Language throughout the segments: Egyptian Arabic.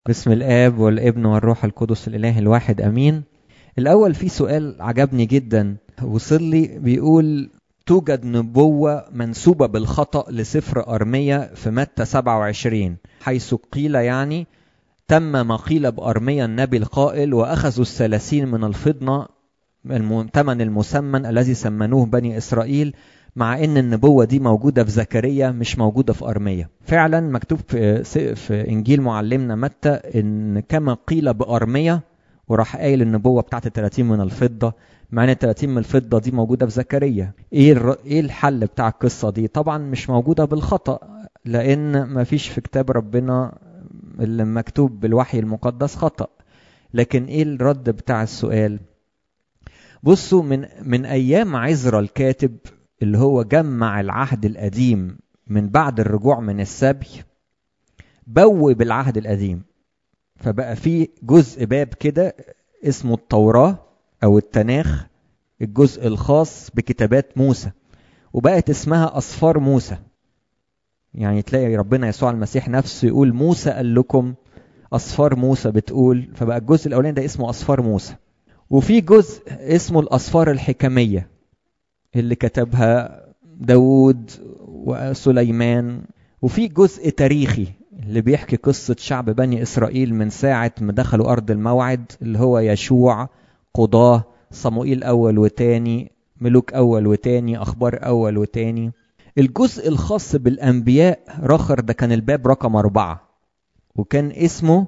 بسم الآب والابن والروح القدس الإله الواحد أمين الأول في سؤال عجبني جدا وصل لي بيقول توجد نبوة منسوبة بالخطأ لسفر أرمية في متى 27 حيث قيل يعني تم ما قيل بأرميا النبي القائل وأخذوا الثلاثين من الفضة الثمن المسمن الذي سمنوه بني إسرائيل مع ان النبوة دي موجودة في زكريا مش موجودة في أرمية فعلا مكتوب في, في إنجيل معلمنا متى ان كما قيل بأرمية وراح قايل النبوة بتاعت 30 من الفضة مع ان 30 من الفضة دي موجودة في زكريا ايه الر... ايه الحل بتاع القصة دي طبعا مش موجودة بالخطأ لان ما فيش في كتاب ربنا اللي مكتوب بالوحي المقدس خطأ لكن ايه الرد بتاع السؤال بصوا من من ايام عزرا الكاتب اللي هو جمع العهد القديم من بعد الرجوع من السبي بوب العهد القديم فبقى في جزء باب كده اسمه التوراة أو التناخ الجزء الخاص بكتابات موسى وبقت اسمها أصفار موسى يعني تلاقي ربنا يسوع المسيح نفسه يقول موسى قال لكم أصفار موسى بتقول فبقى الجزء الأولاني ده اسمه أصفار موسى وفي جزء اسمه الأصفار الحكمية اللي كتبها داود وسليمان وفي جزء تاريخي اللي بيحكي قصة شعب بني إسرائيل من ساعة ما دخلوا أرض الموعد اللي هو يشوع قضاة صموئيل أول وتاني ملوك أول وتاني أخبار أول وتاني الجزء الخاص بالأنبياء رخر ده كان الباب رقم أربعة وكان اسمه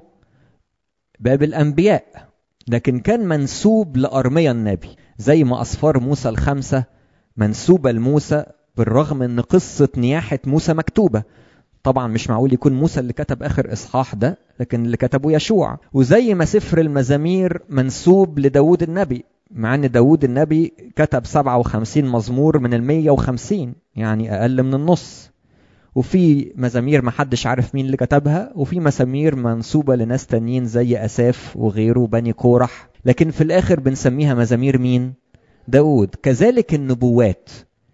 باب الأنبياء لكن كان منسوب لأرميا النبي زي ما أصفار موسى الخمسة منسوبة لموسى بالرغم ان قصة نياحة موسى مكتوبة طبعا مش معقول يكون موسى اللي كتب اخر اصحاح ده لكن اللي كتبه يشوع وزي ما سفر المزامير منسوب لداود النبي مع ان داود النبي كتب 57 مزمور من ال 150 يعني اقل من النص وفي مزامير محدش عارف مين اللي كتبها وفي مسامير منسوبة لناس تانيين زي أساف وغيره بني كورح لكن في الآخر بنسميها مزامير مين؟ داود كذلك النبوات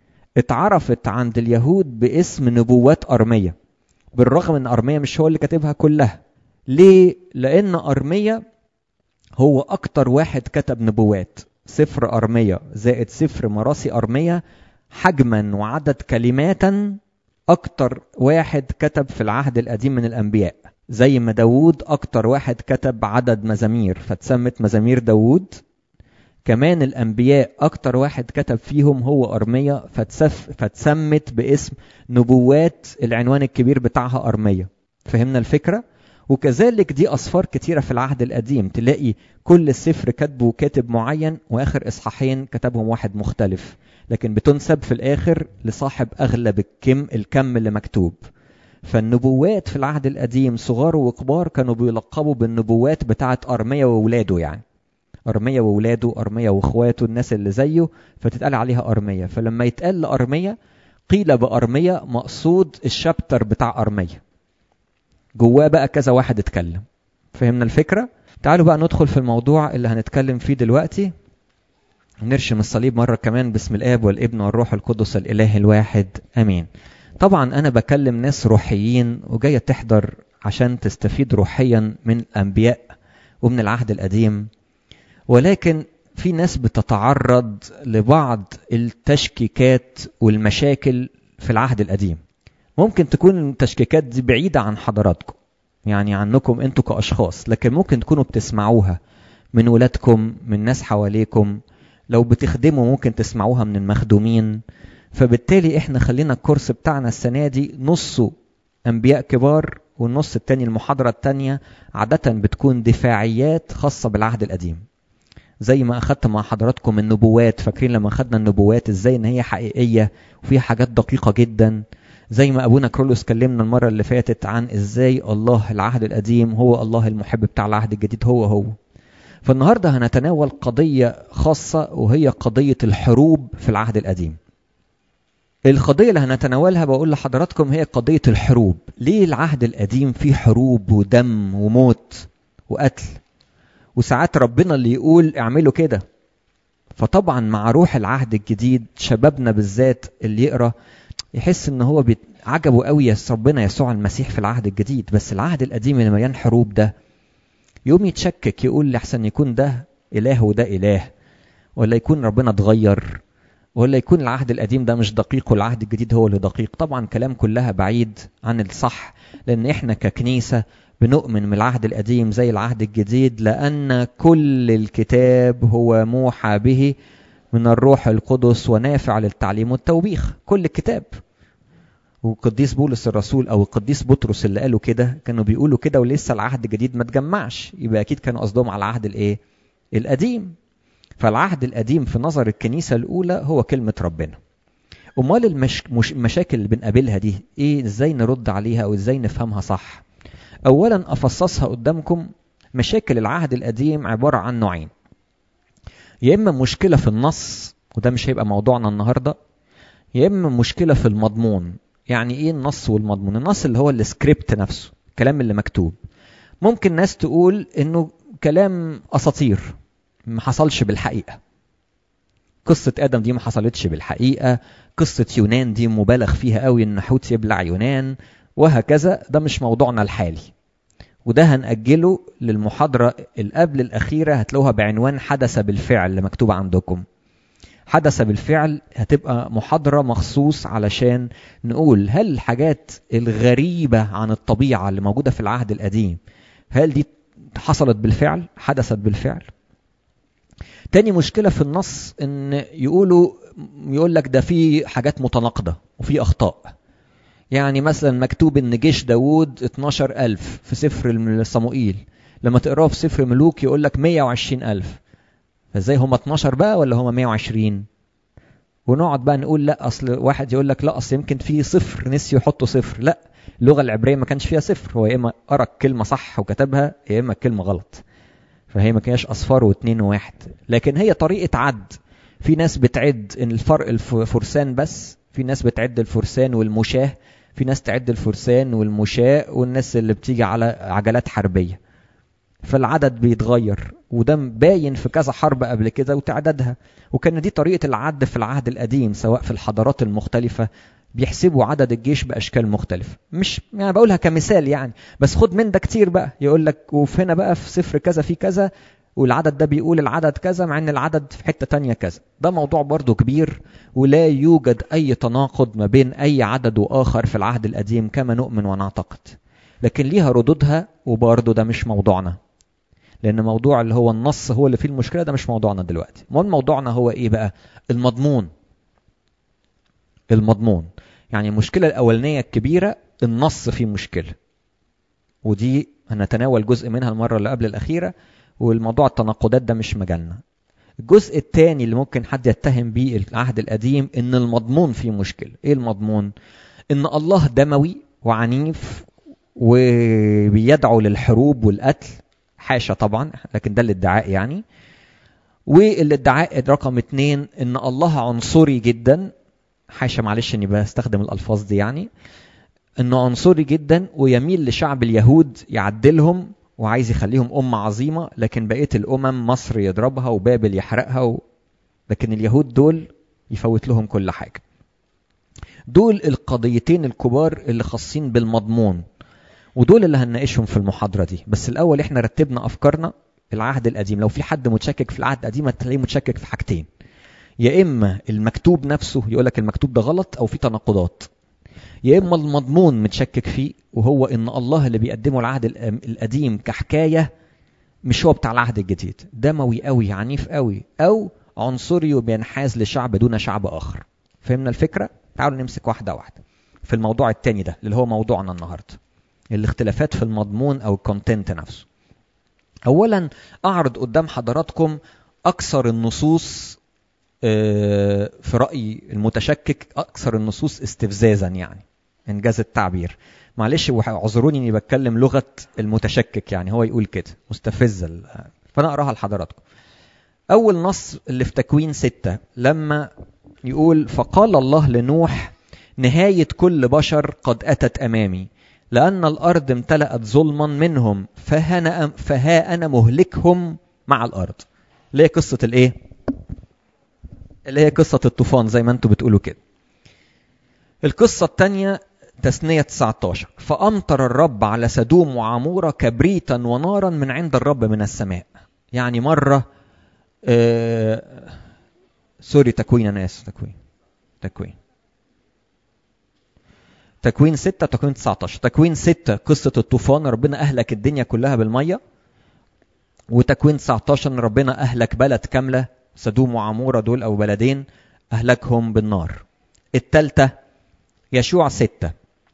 اتعرفت عند اليهود باسم نبوات أرمية بالرغم ان أرمية مش هو اللي كاتبها كلها ليه؟ لأن أرمية هو أكتر واحد كتب نبوات سفر أرمية زائد سفر مراسي أرمية حجما وعدد كلماتا أكتر واحد كتب في العهد القديم من الأنبياء زي ما داود أكتر واحد كتب عدد مزامير فتسمت مزامير داود كمان الأنبياء أكتر واحد كتب فيهم هو أرمية فتسف فتسمت باسم نبوات العنوان الكبير بتاعها أرمية فهمنا الفكرة؟ وكذلك دي أصفار كتيرة في العهد القديم تلاقي كل سفر كاتبه كاتب معين وآخر إصحاحين كتبهم واحد مختلف لكن بتنسب في الآخر لصاحب أغلب الكم الكم اللي مكتوب فالنبوات في العهد القديم صغار وكبار كانوا بيلقبوا بالنبوات بتاعة أرمية وولاده يعني أرمية وولاده أرمية وإخواته الناس اللي زيه فتتقال عليها أرمية فلما يتقال لأرمية قيل بأرمية مقصود الشابتر بتاع أرمية جواه بقى كذا واحد اتكلم فهمنا الفكرة؟ تعالوا بقى ندخل في الموضوع اللي هنتكلم فيه دلوقتي نرشم الصليب مرة كمان باسم الآب والابن والروح القدس الإله الواحد أمين طبعا أنا بكلم ناس روحيين وجاية تحضر عشان تستفيد روحيا من الأنبياء ومن العهد القديم ولكن في ناس بتتعرض لبعض التشكيكات والمشاكل في العهد القديم ممكن تكون التشكيكات دي بعيدة عن حضراتكم يعني عنكم انتوا كأشخاص لكن ممكن تكونوا بتسمعوها من ولادكم من ناس حواليكم لو بتخدموا ممكن تسمعوها من المخدومين فبالتالي احنا خلينا الكورس بتاعنا السنة دي نصه أنبياء كبار والنص التاني المحاضرة التانية عادة بتكون دفاعيات خاصة بالعهد القديم زي ما اخدت مع حضراتكم النبوات فاكرين لما اخدنا النبوات ازاي ان هي حقيقيه وفيها حاجات دقيقه جدا زي ما ابونا كرولوس كلمنا المره اللي فاتت عن ازاي الله العهد القديم هو الله المحب بتاع العهد الجديد هو هو فالنهارده هنتناول قضيه خاصه وهي قضيه الحروب في العهد القديم القضية اللي هنتناولها بقول لحضراتكم هي قضية الحروب ليه العهد القديم فيه حروب ودم وموت وقتل وساعات ربنا اللي يقول اعملوا كده فطبعا مع روح العهد الجديد شبابنا بالذات اللي يقرا يحس ان هو عجبه قوي يا ربنا يسوع المسيح في العهد الجديد بس العهد القديم اللي مليان حروب ده يقوم يتشكك يقول لحسن يكون ده إله وده إله ولا يكون ربنا اتغير ولا يكون العهد القديم ده مش دقيق والعهد الجديد هو اللي دقيق طبعا كلام كلها بعيد عن الصح لأن احنا ككنيسة بنؤمن من العهد القديم زي العهد الجديد لأن كل الكتاب هو موحى به من الروح القدس ونافع للتعليم والتوبيخ كل الكتاب وقديس بولس الرسول او القديس بطرس اللي قالوا كده كانوا بيقولوا كده ولسه العهد الجديد ما اتجمعش يبقى اكيد كانوا قصدهم على العهد الايه القديم فالعهد القديم في نظر الكنيسه الاولى هو كلمه ربنا امال المش... مش... المشاكل اللي بنقابلها دي ايه ازاي نرد عليها او ازاي نفهمها صح اولا افصصها قدامكم مشاكل العهد القديم عباره عن نوعين يا اما مشكله في النص وده مش هيبقى موضوعنا النهارده يا اما مشكله في المضمون يعني ايه النص والمضمون النص اللي هو السكريبت نفسه الكلام اللي مكتوب ممكن ناس تقول انه كلام اساطير ما حصلش بالحقيقه قصة آدم دي ما حصلتش بالحقيقة قصة يونان دي مبالغ فيها قوي إن حوت يبلع يونان وهكذا ده مش موضوعنا الحالي وده هنأجله للمحاضرة القبل الأخيرة هتلاقوها بعنوان حدث بالفعل اللي مكتوبة عندكم حدث بالفعل هتبقى محاضرة مخصوص علشان نقول هل الحاجات الغريبة عن الطبيعة اللي موجودة في العهد القديم هل دي حصلت بالفعل حدثت بالفعل تاني مشكلة في النص ان يقولوا يقول لك ده في حاجات متناقضة وفي أخطاء يعني مثلا مكتوب ان جيش داوود 12 ألف في سفر صموئيل لما تقراه في سفر ملوك يقول لك 120 ألف فازاي هم 12 بقى ولا هم 120 ونقعد بقى نقول لا اصل واحد يقول لك لا اصل يمكن في صفر نسيوا يحطوا صفر لا اللغه العبريه ما كانش فيها صفر هو يا اما قرا الكلمه صح وكتبها يا اما الكلمه غلط فهي ما كانش اصفار واثنين وواحد لكن هي طريقه عد في ناس بتعد ان الفرق الفرسان بس في ناس بتعد الفرسان والمشاه في ناس تعد الفرسان والمشاة والناس اللي بتيجي على عجلات حربية فالعدد بيتغير وده باين في كذا حرب قبل كده وتعدادها وكان دي طريقة العد في العهد القديم سواء في الحضارات المختلفة بيحسبوا عدد الجيش بأشكال مختلفة مش يعني بقولها كمثال يعني بس خد من ده كتير بقى يقول لك وفي هنا بقى في صفر كذا في كذا والعدد ده بيقول العدد كذا مع ان العدد في حتة تانية كذا ده موضوع برضو كبير ولا يوجد اي تناقض ما بين اي عدد واخر في العهد القديم كما نؤمن ونعتقد لكن ليها ردودها وبرضو ده مش موضوعنا لان موضوع اللي هو النص هو اللي فيه المشكله ده مش موضوعنا دلوقتي امال موضوعنا هو ايه بقى المضمون المضمون يعني المشكله الاولانيه الكبيره النص فيه مشكله ودي هنتناول جزء منها المره اللي قبل الاخيره والموضوع التناقضات ده مش مجالنا الجزء الثاني اللي ممكن حد يتهم بيه العهد القديم ان المضمون فيه مشكله ايه المضمون ان الله دموي وعنيف وبيدعو للحروب والقتل حاشا طبعا لكن ده الادعاء يعني والادعاء رقم اتنين ان الله عنصري جدا حاشا معلش اني بستخدم الالفاظ دي يعني انه عنصري جدا ويميل لشعب اليهود يعدلهم وعايز يخليهم أمة عظيمة لكن بقية الأمم مصر يضربها وبابل يحرقها و... لكن اليهود دول يفوت لهم كل حاجة دول القضيتين الكبار اللي خاصين بالمضمون ودول اللي هنناقشهم في المحاضرة دي بس الأول احنا رتبنا أفكارنا العهد القديم لو في حد متشكك في العهد القديم هتلاقيه متشكك في حاجتين يا إما المكتوب نفسه يقول لك المكتوب ده غلط أو في تناقضات يا اما المضمون متشكك فيه وهو ان الله اللي بيقدمه العهد القديم كحكايه مش هو بتاع العهد الجديد دموي قوي عنيف قوي او عنصري وبينحاز لشعب دون شعب اخر فهمنا الفكره تعالوا نمسك واحده واحده في الموضوع الثاني ده اللي هو موضوعنا النهارده الاختلافات في المضمون او الكونتنت نفسه اولا اعرض قدام حضراتكم اكثر النصوص في راي المتشكك اكثر النصوص استفزازا يعني انجاز التعبير معلش اعذروني اني بتكلم لغه المتشكك يعني هو يقول كده مستفزه فانا اقراها لحضراتكم اول نص اللي في تكوين ستة لما يقول فقال الله لنوح نهايه كل بشر قد اتت امامي لان الارض امتلأت ظلما منهم فها فها انا مهلكهم مع الارض اللي هي قصه الايه اللي هي قصه الطوفان زي ما انتم بتقولوا كده القصه الثانيه تثنية 19 فأمطر الرب على سدوم وعمورة كبريتا ونارا من عند الرب من السماء يعني مرة آه سوري تكوين أنا آسف تكوين تكوين تكوين 6 تكوين 19 تكوين 6 قصة الطوفان ربنا أهلك الدنيا كلها بالمية وتكوين 19 ربنا أهلك بلد كاملة سدوم وعمورة دول أو بلدين أهلكهم بالنار التالتة يشوع ستة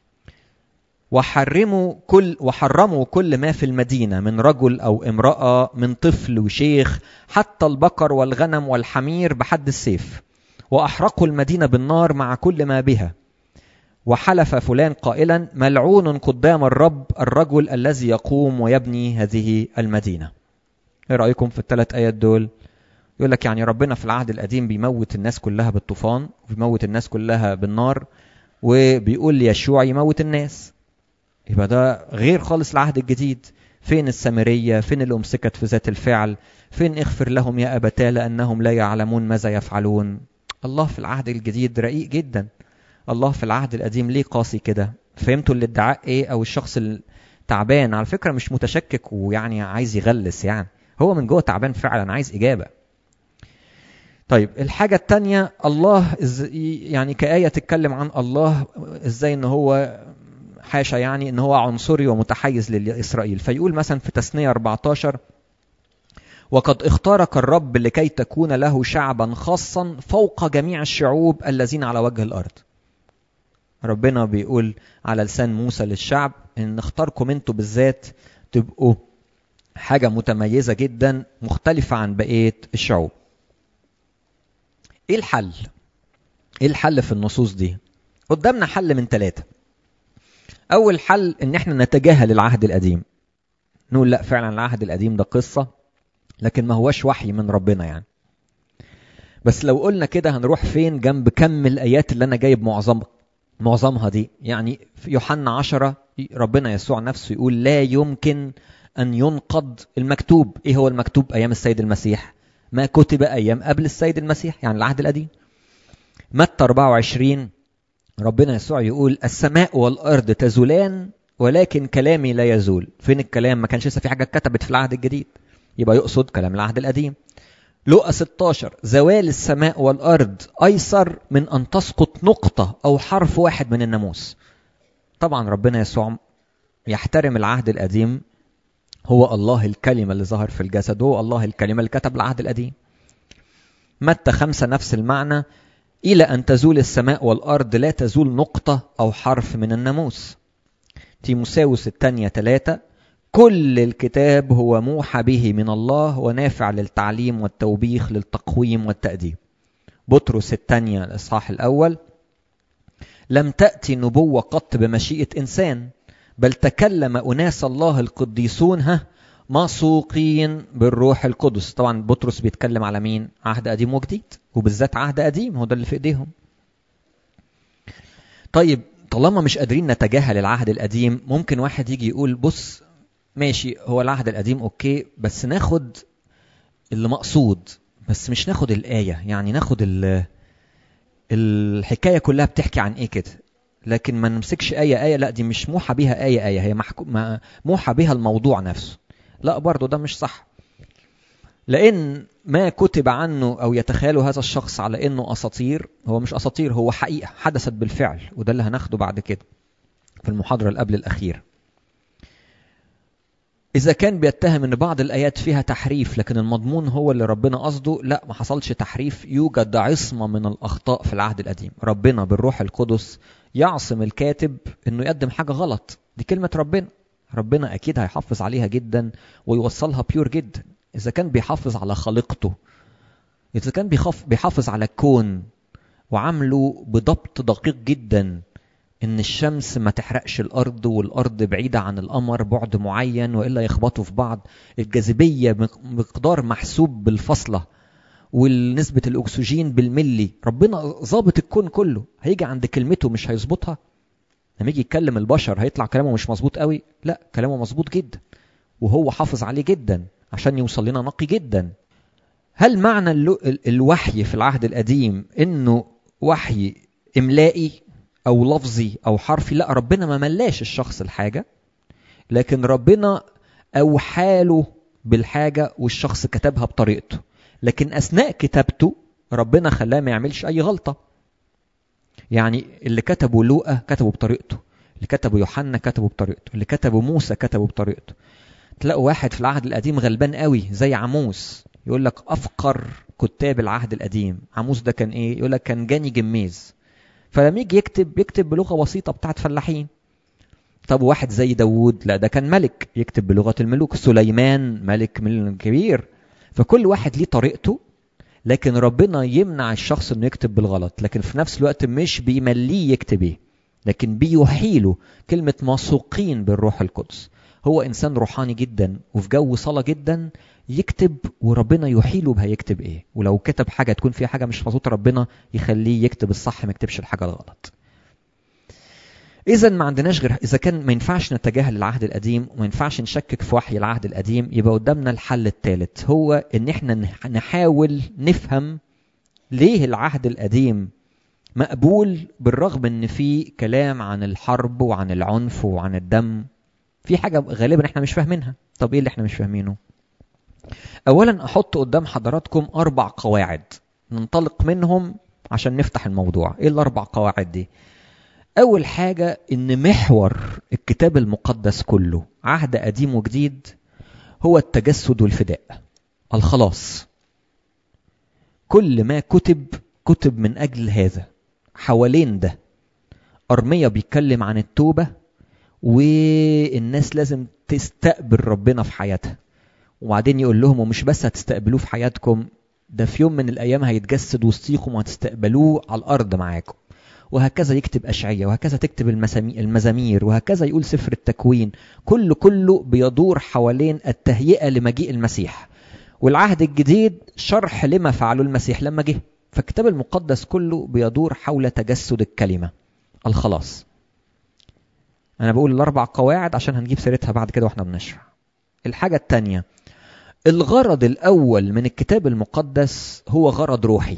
وحرموا كل وحرموا كل ما في المدينة من رجل أو امرأة من طفل وشيخ حتى البقر والغنم والحمير بحد السيف وأحرقوا المدينة بالنار مع كل ما بها وحلف فلان قائلا ملعون قدام الرب الرجل الذي يقوم ويبني هذه المدينة ايه رأيكم في الثلاث آيات دول يقول لك يعني ربنا في العهد القديم بيموت الناس كلها بالطوفان وبيموت الناس كلها بالنار وبيقول ليشوع يموت الناس يبقى ده غير خالص العهد الجديد فين السامرية فين اللي أمسكت في ذات الفعل فين اغفر لهم يا أبتاه لأنهم لا يعلمون ماذا يفعلون الله في العهد الجديد رقيق جدا الله في العهد القديم ليه قاسي كده فهمتوا الادعاء ايه او الشخص التعبان على فكرة مش متشكك ويعني عايز يغلس يعني هو من جوه تعبان فعلا عايز إجابة طيب الحاجة التانية الله يعني كآية تتكلم عن الله ازاي ان هو حاشا يعني ان هو عنصري ومتحيز لإسرائيل فيقول مثلا في تثنية 14 وقد اختارك الرب لكي تكون له شعبا خاصا فوق جميع الشعوب الذين على وجه الأرض ربنا بيقول على لسان موسى للشعب ان اختاركم انتوا بالذات تبقوا حاجة متميزة جدا مختلفة عن بقية الشعوب ايه الحل ايه الحل في النصوص دي قدامنا حل من ثلاثة اول حل ان احنا نتجاهل العهد القديم نقول لا فعلا العهد القديم ده قصة لكن ما هوش وحي من ربنا يعني بس لو قلنا كده هنروح فين جنب كم الايات اللي انا جايب معظم معظمها دي يعني في يوحنا عشرة ربنا يسوع نفسه يقول لا يمكن أن ينقض المكتوب إيه هو المكتوب أيام السيد المسيح ما كتب أيام قبل السيد المسيح يعني العهد القديم متى 24 ربنا يسوع يقول السماء والأرض تزولان ولكن كلامي لا يزول فين الكلام ما كانش لسه في حاجة اتكتبت في العهد الجديد يبقى يقصد كلام العهد القديم لقى 16 زوال السماء والأرض أيسر من أن تسقط نقطة أو حرف واحد من الناموس طبعا ربنا يسوع يحترم العهد القديم هو الله الكلمة اللي ظهر في الجسد هو الله الكلمة اللي كتب العهد القديم متى خمسة نفس المعنى إلى أن تزول السماء والأرض لا تزول نقطة أو حرف من الناموس تيموساوس الثانية ثلاثة كل الكتاب هو موحى به من الله ونافع للتعليم والتوبيخ للتقويم والتأديب بطرس الثانية الإصحاح الأول لم تأتي نبوة قط بمشيئة إنسان بل تكلم أناس الله القديسون ها مسوقين بالروح القدس طبعا بطرس بيتكلم على مين عهد قديم وجديد وبالذات عهد قديم هو ده اللي في ايديهم طيب طالما مش قادرين نتجاهل العهد القديم ممكن واحد يجي يقول بص ماشي هو العهد القديم اوكي بس ناخد اللي مقصود بس مش ناخد الآية يعني ناخد الحكاية كلها بتحكي عن ايه كده لكن ما نمسكش آية آية لا دي مش موحى بيها آية آية هي موحى بيها الموضوع نفسه لا برضه ده مش صح لأن ما كتب عنه أو يتخيله هذا الشخص على أنه أساطير هو مش أساطير هو حقيقة حدثت بالفعل وده اللي هناخده بعد كده في المحاضرة اللي قبل الأخير إذا كان بيتهم أن بعض الآيات فيها تحريف لكن المضمون هو اللي ربنا قصده لا ما حصلش تحريف يوجد عصمة من الأخطاء في العهد القديم ربنا بالروح القدس يعصم الكاتب أنه يقدم حاجة غلط دي كلمة ربنا ربنا أكيد هيحافظ عليها جدا ويوصلها بيور جدا إذا كان بيحافظ على خليقته إذا كان بيحافظ على الكون وعامله بضبط دقيق جدا ان الشمس ما تحرقش الارض والارض بعيده عن القمر بعد معين والا يخبطوا في بعض الجاذبيه مقدار محسوب بالفاصله ونسبه الاكسجين بالملي ربنا ظابط الكون كله هيجي عند كلمته مش هيظبطها لما يجي يتكلم البشر هيطلع كلامه مش مظبوط قوي لا كلامه مظبوط جدا وهو حافظ عليه جدا عشان يوصل لنا نقي جدا هل معنى الوحي في العهد القديم انه وحي املائي او لفظي او حرفي لا ربنا ما ملاش الشخص الحاجه لكن ربنا اوحاله بالحاجه والشخص كتبها بطريقته لكن اثناء كتابته ربنا خلاه ما يعملش اي غلطه يعني اللي كتبه لوقا كتبه بطريقته اللي كتبه يوحنا كتبه بطريقته اللي كتبه موسى كتبه بطريقته تلاقوا واحد في العهد القديم غلبان قوي زي عموس يقول لك افقر كتاب العهد القديم عموس ده كان ايه يقول لك كان جاني جميز فلما يجي يكتب يكتب بلغه بسيطه بتاعت فلاحين طب واحد زي داوود لا ده كان ملك يكتب بلغه الملوك سليمان ملك من كبير فكل واحد ليه طريقته لكن ربنا يمنع الشخص انه يكتب بالغلط لكن في نفس الوقت مش بيمليه يكتب ايه لكن بيحيله كلمة موثوقين بالروح القدس هو إنسان روحاني جدا وفي جو صلاة جدا يكتب وربنا يحيله بهيكتب إيه ولو كتب حاجة تكون فيها حاجة مش مظبوطة ربنا يخليه يكتب الصح ما يكتبش الحاجة الغلط إذا ما عندناش غير إذا كان ما ينفعش نتجاهل العهد القديم وما ينفعش نشكك في وحي العهد القديم يبقى قدامنا الحل الثالث هو إن إحنا نحاول نفهم ليه العهد القديم مقبول بالرغم ان في كلام عن الحرب وعن العنف وعن الدم في حاجة غالبا احنا مش فاهمينها طب ايه اللي احنا مش فاهمينه اولا احط قدام حضراتكم اربع قواعد ننطلق منهم عشان نفتح الموضوع ايه الاربع قواعد دي اول حاجة ان محور الكتاب المقدس كله عهد قديم وجديد هو التجسد والفداء الخلاص كل ما كتب كتب من اجل هذا حوالين ده أرمية بيتكلم عن التوبة والناس لازم تستقبل ربنا في حياتها وبعدين يقول لهم ومش بس هتستقبلوه في حياتكم ده في يوم من الأيام هيتجسد وسطيكم وهتستقبلوه على الأرض معاكم وهكذا يكتب أشعية وهكذا تكتب المزامير وهكذا يقول سفر التكوين كله كله بيدور حوالين التهيئة لمجيء المسيح والعهد الجديد شرح لما فعله المسيح لما جه فالكتاب المقدس كله بيدور حول تجسد الكلمة الخلاص أنا بقول الأربع قواعد عشان هنجيب سيرتها بعد كده وإحنا بنشرح الحاجة التانية الغرض الأول من الكتاب المقدس هو غرض روحي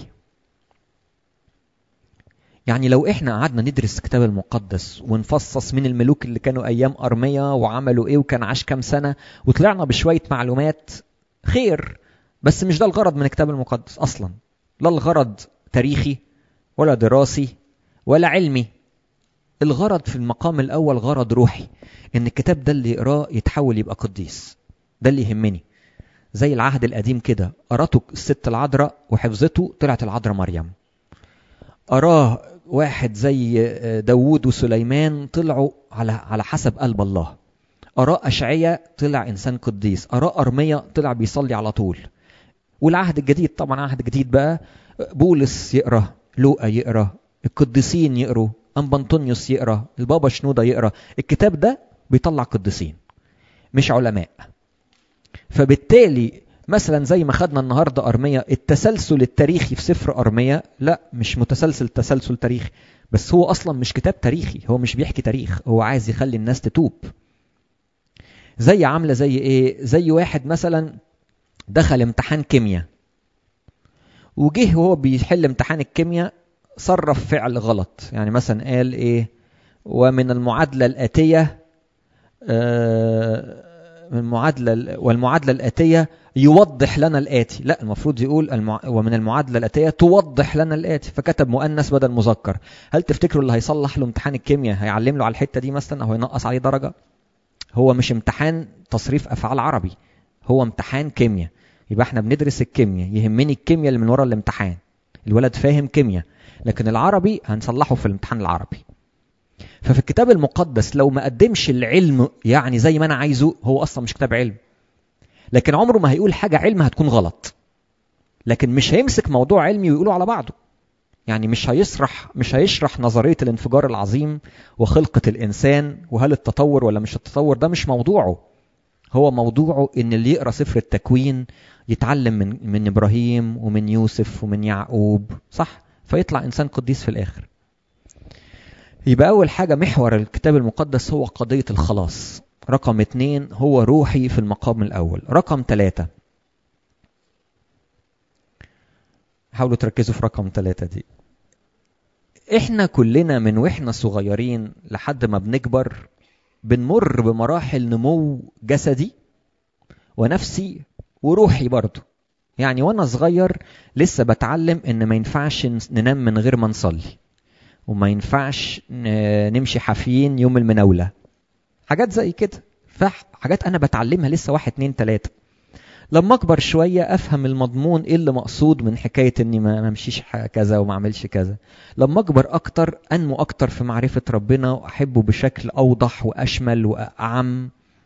يعني لو احنا قعدنا ندرس الكتاب المقدس ونفصص من الملوك اللي كانوا ايام ارميا وعملوا ايه وكان عاش كام سنه وطلعنا بشويه معلومات خير بس مش ده الغرض من الكتاب المقدس اصلا لا الغرض تاريخي ولا دراسي ولا علمي الغرض في المقام الاول غرض روحي ان الكتاب ده اللي يقراه يتحول يبقى قديس ده اللي يهمني زي العهد القديم كده قراته الست العذراء وحفظته طلعت العذراء مريم أراه واحد زي داوود وسليمان طلعوا على على حسب قلب الله أراه أشعية طلع إنسان قديس أراه أرمية طلع بيصلي على طول والعهد الجديد طبعا عهد جديد بقى بولس يقرا لوقا يقرا القديسين يقروا أنبنطونيوس يقرا البابا شنودة يقرا الكتاب ده بيطلع قديسين مش علماء فبالتالي مثلا زي ما خدنا النهارده ارميا التسلسل التاريخي في سفر ارميا لا مش متسلسل تسلسل تاريخي بس هو اصلا مش كتاب تاريخي هو مش بيحكي تاريخ هو عايز يخلي الناس تتوب زي عامله زي ايه زي واحد مثلا دخل امتحان كيمياء وجه وهو بيحل امتحان الكيمياء صرف فعل غلط يعني مثلا قال ايه ومن المعادله الاتيه آه من المعادلة والمعادلة الآتية يوضح لنا الآتي لا المفروض يقول المع... ومن المعادلة الآتية توضح لنا الآتي فكتب مؤنث بدل مذكر هل تفتكروا اللي هيصلح له امتحان الكيمياء هيعلم له على الحتة دي مثلا أو ينقص عليه درجة هو مش امتحان تصريف أفعال عربي هو امتحان كيمياء يبقى احنا بندرس الكيمياء يهمني الكيمياء اللي من ورا الامتحان الولد فاهم كيمياء لكن العربي هنصلحه في الامتحان العربي ففي الكتاب المقدس لو ما قدمش العلم يعني زي ما انا عايزه هو اصلا مش كتاب علم لكن عمره ما هيقول حاجه علم هتكون غلط لكن مش هيمسك موضوع علمي ويقوله على بعضه يعني مش هيشرح مش هيشرح نظريه الانفجار العظيم وخلقه الانسان وهل التطور ولا مش التطور ده مش موضوعه هو موضوعه ان اللي يقرا سفر التكوين يتعلم من من ابراهيم ومن يوسف ومن يعقوب صح فيطلع انسان قديس في الاخر يبقى أول حاجة محور الكتاب المقدس هو قضية الخلاص رقم اتنين هو روحي في المقام الأول رقم ثلاثة حاولوا تركزوا في رقم ثلاثة دي احنا كلنا من واحنا صغيرين لحد ما بنكبر بنمر بمراحل نمو جسدي ونفسي وروحي برضه يعني وانا صغير لسه بتعلم ان ما ينفعش ننام من غير ما نصلي وما ينفعش نمشي حافيين يوم المناولة حاجات زي كده فحاجات انا بتعلمها لسه واحد اتنين تلاتة لما اكبر شوية افهم المضمون ايه اللي مقصود من حكاية اني ما امشيش كذا وما اعملش كذا لما اكبر اكتر انمو اكتر في معرفة ربنا واحبه بشكل اوضح واشمل واعم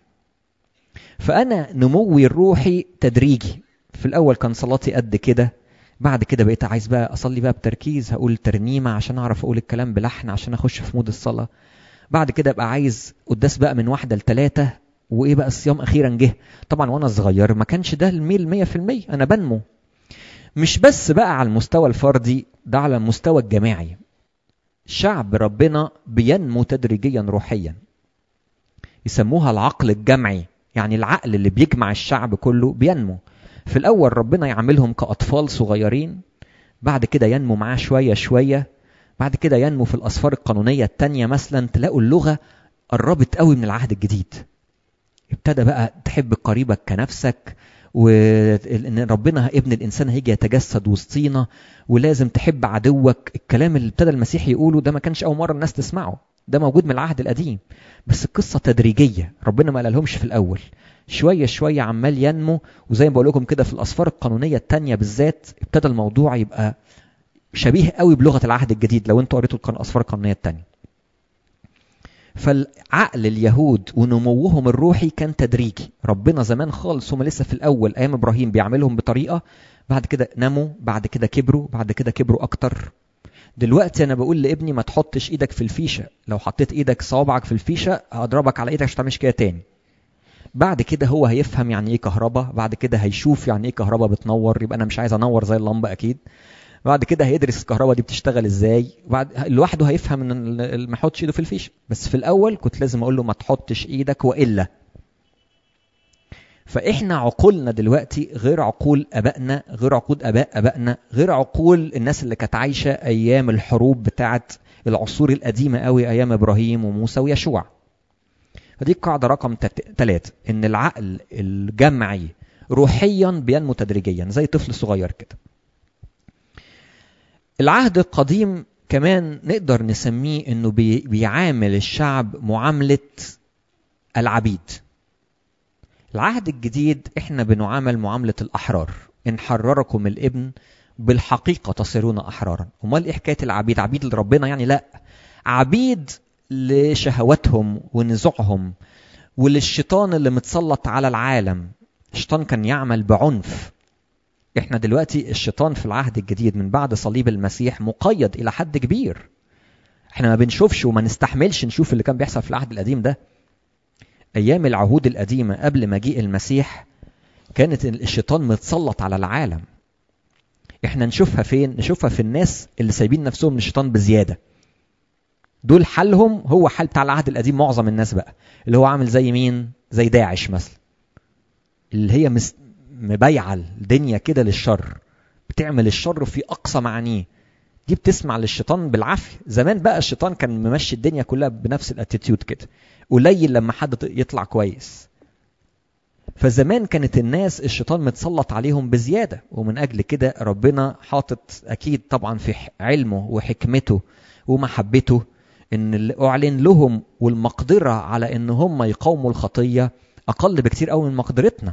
فانا نموي الروحي تدريجي في الاول كان صلاتي قد كده بعد كده بقيت عايز بقى اصلي بقى بتركيز هقول ترنيمه عشان اعرف اقول الكلام بلحن عشان اخش في مود الصلاه بعد كده ابقى عايز قداس بقى من واحده لثلاثه وايه بقى الصيام اخيرا جه طبعا وانا صغير ما كانش ده الميل 100% انا بنمو مش بس بقى على المستوى الفردي ده على المستوى الجماعي شعب ربنا بينمو تدريجيا روحيا يسموها العقل الجمعي يعني العقل اللي بيجمع الشعب كله بينمو في الأول ربنا يعملهم كأطفال صغيرين بعد كده ينمو معاه شوية شوية بعد كده ينمو في الأسفار القانونية التانية مثلا تلاقوا اللغة قربت قوي من العهد الجديد ابتدى بقى تحب قريبك كنفسك وان ربنا ابن الانسان هيجي يتجسد وسطينا ولازم تحب عدوك الكلام اللي ابتدى المسيح يقوله ده ما كانش اول مره الناس تسمعه ده موجود من العهد القديم بس القصه تدريجيه ربنا ما قالهمش في الاول شوية شوية عمال ينمو وزي ما بقول لكم كده في الأسفار القانونية التانية بالذات ابتدى الموضوع يبقى شبيه قوي بلغة العهد الجديد لو انتوا قريتوا الأسفار القانونية التانية فالعقل اليهود ونموهم الروحي كان تدريجي ربنا زمان خالص هم لسه في الأول أيام إبراهيم بيعملهم بطريقة بعد كده نموا بعد كده كبروا بعد كده كبروا أكتر دلوقتي انا بقول لابني ما تحطش ايدك في الفيشه لو حطيت ايدك صوابعك في الفيشه هضربك على ايدك عشان تعملش كده تاني بعد كده هو هيفهم يعني ايه كهرباء بعد كده هيشوف يعني ايه كهرباء بتنور يبقى انا مش عايز انور زي اللمبه اكيد بعد كده هيدرس الكهرباء دي بتشتغل ازاي بعد لوحده هيفهم ان ما يحطش ايده في الفيشه بس في الاول كنت لازم اقول له ما تحطش ايدك والا فاحنا عقولنا دلوقتي غير عقول ابائنا غير عقول اباء ابائنا غير عقول الناس اللي كانت عايشه ايام الحروب بتاعه العصور القديمه قوي ايام ابراهيم وموسى ويشوع فدي القاعدة رقم ثلاثة إن العقل الجمعي روحيا بينمو تدريجيا زي طفل صغير كده. العهد القديم كمان نقدر نسميه إنه بي بيعامل الشعب معاملة العبيد. العهد الجديد إحنا بنعامل معاملة الأحرار. إن حرركم الابن بالحقيقة تصيرون أحرارا. أمال إيه حكاية العبيد؟ عبيد لربنا يعني لأ. عبيد لشهواتهم ونزوعهم وللشيطان اللي متسلط على العالم الشيطان كان يعمل بعنف احنا دلوقتي الشيطان في العهد الجديد من بعد صليب المسيح مقيد الى حد كبير احنا ما بنشوفش وما نستحملش نشوف اللي كان بيحصل في العهد القديم ده ايام العهود القديمه قبل مجيء المسيح كانت الشيطان متسلط على العالم احنا نشوفها فين نشوفها في الناس اللي سايبين نفسهم للشيطان بزياده دول حالهم هو حال بتاع العهد القديم معظم الناس بقى اللي هو عامل زي مين زي داعش مثلا اللي هي مس... مبايعه الدنيا كده للشر بتعمل الشر في اقصى معانيه دي بتسمع للشيطان بالعافيه زمان بقى الشيطان كان ممشي الدنيا كلها بنفس الاتيتيود كده قليل لما حد يطلع كويس فزمان كانت الناس الشيطان متسلط عليهم بزياده ومن اجل كده ربنا حاطط اكيد طبعا في علمه وحكمته ومحبته ان اللي اعلن لهم والمقدره على ان هم يقاوموا الخطيه اقل بكتير قوي من مقدرتنا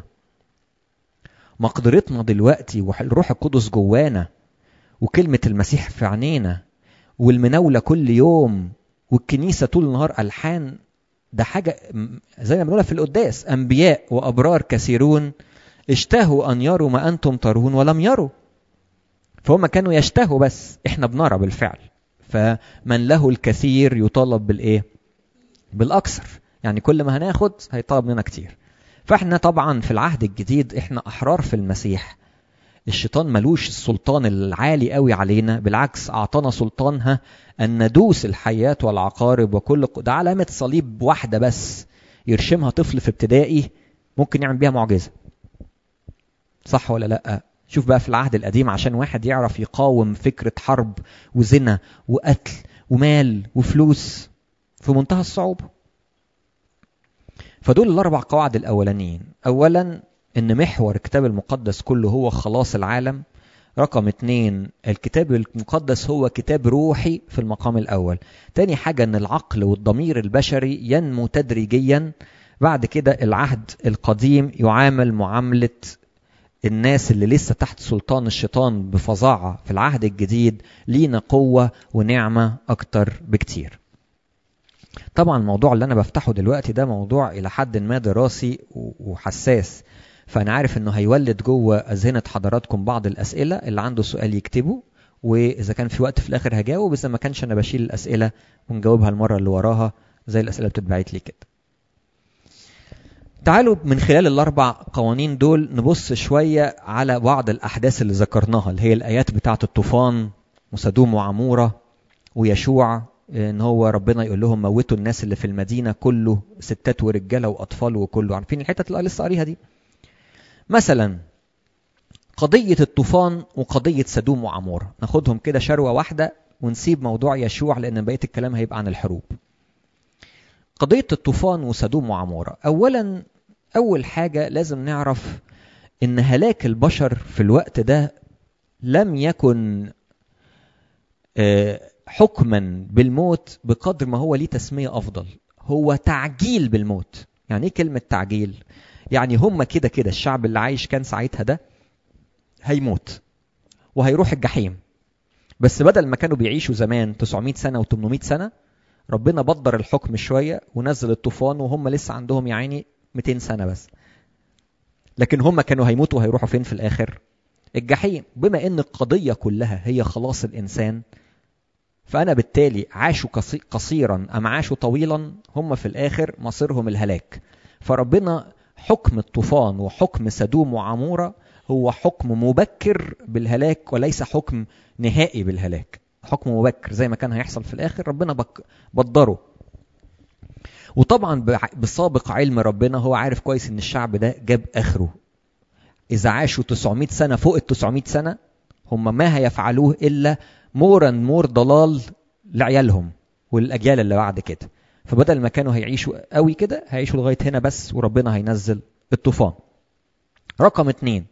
مقدرتنا دلوقتي والروح القدس جوانا وكلمه المسيح في عينينا والمناوله كل يوم والكنيسه طول النهار الحان ده حاجه زي ما بنقولها في القداس انبياء وابرار كثيرون اشتهوا ان يروا ما انتم ترون ولم يروا فهم كانوا يشتهوا بس احنا بنرى بالفعل فمن له الكثير يطالب بالايه بالاكثر يعني كل ما هناخد هيطلب مننا كتير فاحنا طبعا في العهد الجديد احنا احرار في المسيح الشيطان ملوش السلطان العالي قوي علينا بالعكس اعطانا سلطانها ان ندوس الحياه والعقارب وكل ده علامه صليب واحده بس يرشمها طفل في ابتدائي ممكن يعمل بيها معجزه صح ولا لا شوف بقى في العهد القديم عشان واحد يعرف يقاوم فكرة حرب وزنا وقتل ومال وفلوس في منتهى الصعوبة فدول الأربع قواعد الأولانيين أولا إن محور الكتاب المقدس كله هو خلاص العالم رقم اتنين الكتاب المقدس هو كتاب روحي في المقام الأول تاني حاجة إن العقل والضمير البشري ينمو تدريجيا بعد كده العهد القديم يعامل معاملة الناس اللي لسه تحت سلطان الشيطان بفظاعة في العهد الجديد لينا قوة ونعمة أكتر بكتير طبعا الموضوع اللي أنا بفتحه دلوقتي ده موضوع إلى حد ما دراسي وحساس فأنا عارف إنه هيولد جوه أذهنة حضراتكم بعض الأسئلة اللي عنده سؤال يكتبه وإذا كان في وقت في الآخر هجاوب إذا ما كانش أنا بشيل الأسئلة ونجاوبها المرة اللي وراها زي الأسئلة اللي بتتبعت لي كده تعالوا من خلال الأربع قوانين دول نبص شوية على بعض الأحداث اللي ذكرناها اللي هي الآيات بتاعة الطوفان وسدوم وعمورة ويشوع إن هو ربنا يقول لهم موتوا الناس اللي في المدينة كله ستات ورجالة وأطفال وكله عارفين الحتة اللي لسه قاريها دي مثلا قضية الطوفان وقضية سدوم وعمورة ناخدهم كده شروة واحدة ونسيب موضوع يشوع لأن بقية الكلام هيبقى عن الحروب قضية الطوفان وسدوم وعمورة أولا أول حاجة لازم نعرف إن هلاك البشر في الوقت ده لم يكن حكما بالموت بقدر ما هو ليه تسمية أفضل هو تعجيل بالموت يعني إيه كلمة تعجيل؟ يعني هم كده كده الشعب اللي عايش كان ساعتها ده هيموت وهيروح الجحيم بس بدل ما كانوا بيعيشوا زمان 900 سنة و800 سنة ربنا بدر الحكم شوية ونزل الطوفان وهم لسه عندهم يا عيني 200 سنة بس لكن هم كانوا هيموتوا وهيروحوا فين في الآخر الجحيم بما ان القضية كلها هي خلاص الإنسان فأنا بالتالي عاشوا قصيرا أم عاشوا طويلا هم في الآخر مصيرهم الهلاك فربنا حكم الطوفان وحكم سدوم وعمورة هو حكم مبكر بالهلاك وليس حكم نهائي بالهلاك حكم مبكر زي ما كان هيحصل في الآخر ربنا بك بدره وطبعا بسابق علم ربنا هو عارف كويس ان الشعب ده جاب اخره اذا عاشوا 900 سنه فوق ال 900 سنه هم ما هيفعلوه الا مورا مور ضلال لعيالهم والاجيال اللي بعد كده فبدل ما كانوا هيعيشوا قوي كده هيعيشوا لغايه هنا بس وربنا هينزل الطوفان رقم اتنين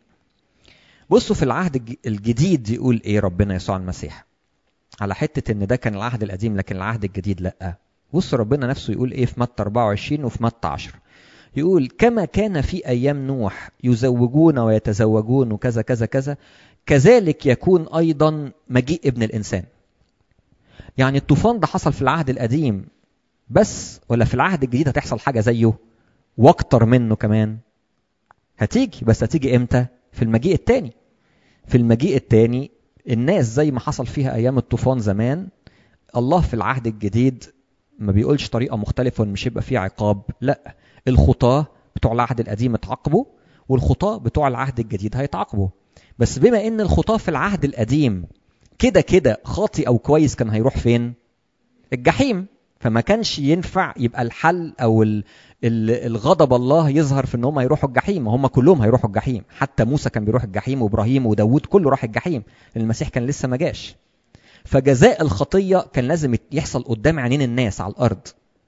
بصوا في العهد الجديد يقول ايه ربنا يسوع المسيح على حته ان ده كان العهد القديم لكن العهد الجديد لا بص ربنا نفسه يقول ايه في متى 24 وفي متى 10 يقول كما كان في ايام نوح يزوجون ويتزوجون وكذا كذا كذا كذلك يكون ايضا مجيء ابن الانسان يعني الطوفان ده حصل في العهد القديم بس ولا في العهد الجديد هتحصل حاجه زيه واكتر منه كمان هتيجي بس هتيجي امتى في المجيء التاني في المجيء التاني الناس زي ما حصل فيها ايام الطوفان زمان الله في العهد الجديد ما بيقولش طريقه مختلفه وان مش هيبقى فيه عقاب لا الخطاه بتوع العهد القديم اتعاقبوا والخطاه بتوع العهد الجديد هيتعاقبوا بس بما ان الخطاه في العهد القديم كده كده خاطي او كويس كان هيروح فين الجحيم فما كانش ينفع يبقى الحل او ال ال الغضب الله يظهر في ان هم يروحوا الجحيم هم كلهم هيروحوا الجحيم حتى موسى كان بيروح الجحيم وابراهيم وداوود كله راح الجحيم المسيح كان لسه ما جاش فجزاء الخطيه كان لازم يحصل قدام عينين الناس على الارض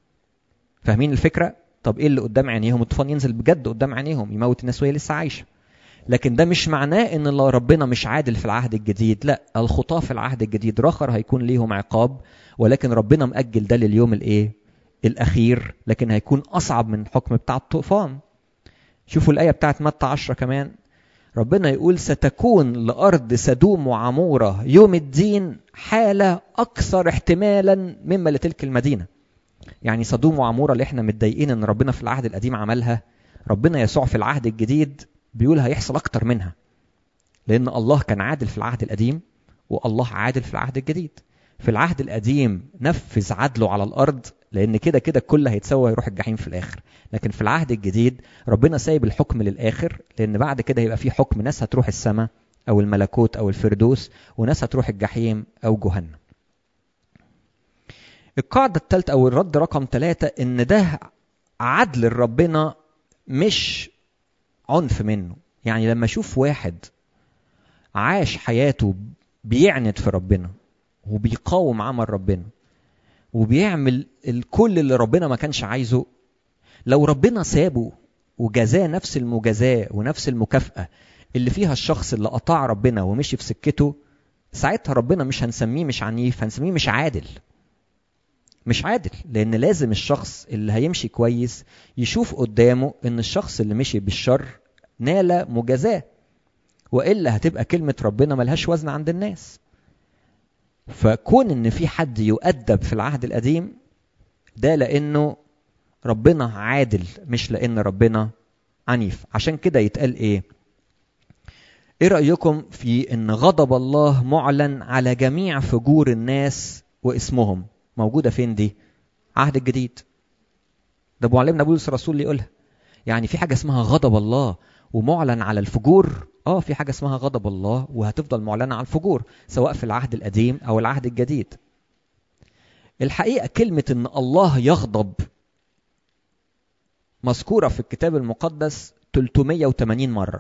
فاهمين الفكره طب ايه اللي قدام عينيهم الطوفان ينزل بجد قدام عينيهم يموت الناس وهي لسه عايشه لكن ده مش معناه ان الله ربنا مش عادل في العهد الجديد لا الخطاه في العهد الجديد رخر هيكون ليهم عقاب ولكن ربنا مأجل ده لليوم الايه الاخير لكن هيكون اصعب من الحكم بتاع الطوفان شوفوا الايه بتاعت متى 10 كمان ربنا يقول ستكون لارض سدوم وعموره يوم الدين حاله اكثر احتمالا مما لتلك المدينه يعني سدوم وعموره اللي احنا متضايقين ان ربنا في العهد القديم عملها ربنا يسوع في العهد الجديد بيقول هيحصل اكتر منها لان الله كان عادل في العهد القديم والله عادل في العهد الجديد في العهد القديم نفذ عدله على الارض لان كده كده الكل هيتسوى ويروح الجحيم في الاخر لكن في العهد الجديد ربنا سايب الحكم للاخر لان بعد كده يبقى في حكم ناس هتروح السماء او الملكوت او الفردوس وناس هتروح الجحيم او جهنم القاعدة الثالثة أو الرد رقم ثلاثة إن ده عدل ربنا مش عنف منه يعني لما أشوف واحد عاش حياته بيعند في ربنا وبيقاوم عمل ربنا وبيعمل الكل اللي ربنا ما كانش عايزه لو ربنا سابه وجزاه نفس المجازاة ونفس المكافأة اللي فيها الشخص اللي أطاع ربنا ومشي في سكته ساعتها ربنا مش هنسميه مش عنيف هنسميه مش عادل مش عادل لأن لازم الشخص اللي هيمشي كويس يشوف قدامه إن الشخص اللي مشي بالشر نال مجازاه وإلا هتبقى كلمة ربنا ملهاش وزن عند الناس فكون إن في حد يؤدب في العهد القديم ده لأنه ربنا عادل مش لأن ربنا عنيف عشان كده يتقال إيه ايه رأيكم في ان غضب الله معلن على جميع فجور الناس واسمهم موجودة فين دي عهد الجديد ده معلمنا بولس الرسول اللي يقولها يعني في حاجة اسمها غضب الله ومعلن على الفجور اه في حاجة اسمها غضب الله وهتفضل معلنة على الفجور سواء في العهد القديم او العهد الجديد الحقيقة كلمة ان الله يغضب مذكورة في الكتاب المقدس 380 مرة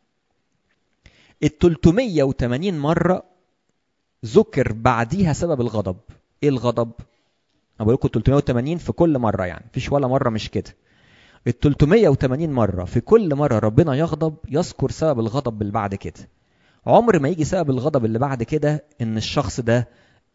ال 380 مرة ذكر بعديها سبب الغضب ايه الغضب انا بقول لكم 380 في كل مرة يعني مفيش ولا مرة مش كده ال 380 مرة في كل مرة ربنا يغضب يذكر سبب الغضب اللي بعد كده عمر ما يجي سبب الغضب اللي بعد كده ان الشخص ده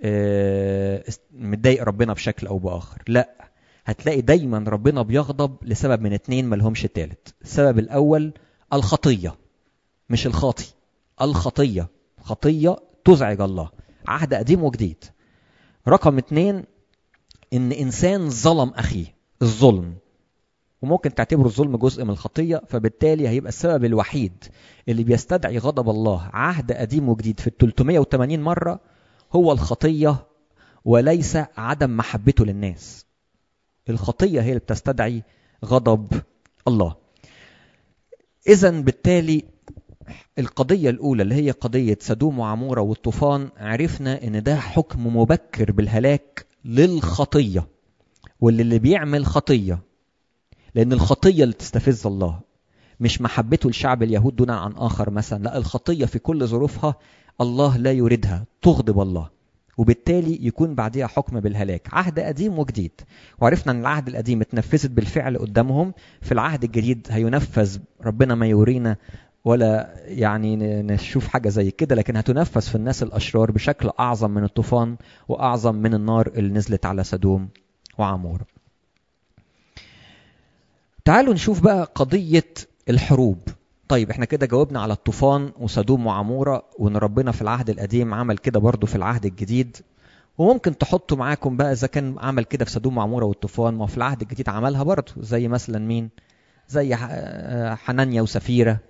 متضايق ربنا بشكل او باخر لا هتلاقي دايما ربنا بيغضب لسبب من اتنين ملهمش تالت السبب الاول الخطية مش الخاطي الخطية خطية تزعج الله عهد قديم وجديد رقم اتنين ان انسان ظلم اخيه الظلم وممكن تعتبره الظلم جزء من الخطية فبالتالي هيبقى السبب الوحيد اللي بيستدعي غضب الله عهد قديم وجديد في ال 380 مرة هو الخطية وليس عدم محبته للناس الخطية هي اللي بتستدعي غضب الله إذا بالتالي القضية الأولى اللي هي قضية سدوم وعمورة والطوفان عرفنا إن ده حكم مبكر بالهلاك للخطية واللي اللي بيعمل خطية لأن الخطية اللي تستفز الله مش محبته لشعب اليهود دون عن آخر مثلا لا الخطية في كل ظروفها الله لا يريدها تغضب الله وبالتالي يكون بعدها حكم بالهلاك عهد قديم وجديد وعرفنا ان العهد القديم اتنفذت بالفعل قدامهم في العهد الجديد هينفذ ربنا ما يورينا ولا يعني نشوف حاجة زي كده لكن هتنفذ في الناس الأشرار بشكل أعظم من الطوفان وأعظم من النار اللي نزلت على سدوم وعمور تعالوا نشوف بقى قضية الحروب طيب احنا كده جاوبنا على الطوفان وسدوم وعمورة وان ربنا في العهد القديم عمل كده برضه في العهد الجديد وممكن تحطوا معاكم بقى اذا كان عمل كده في سدوم وعمورة والطوفان ما في العهد الجديد عملها برضه زي مثلا مين زي حنانيا وسفيرة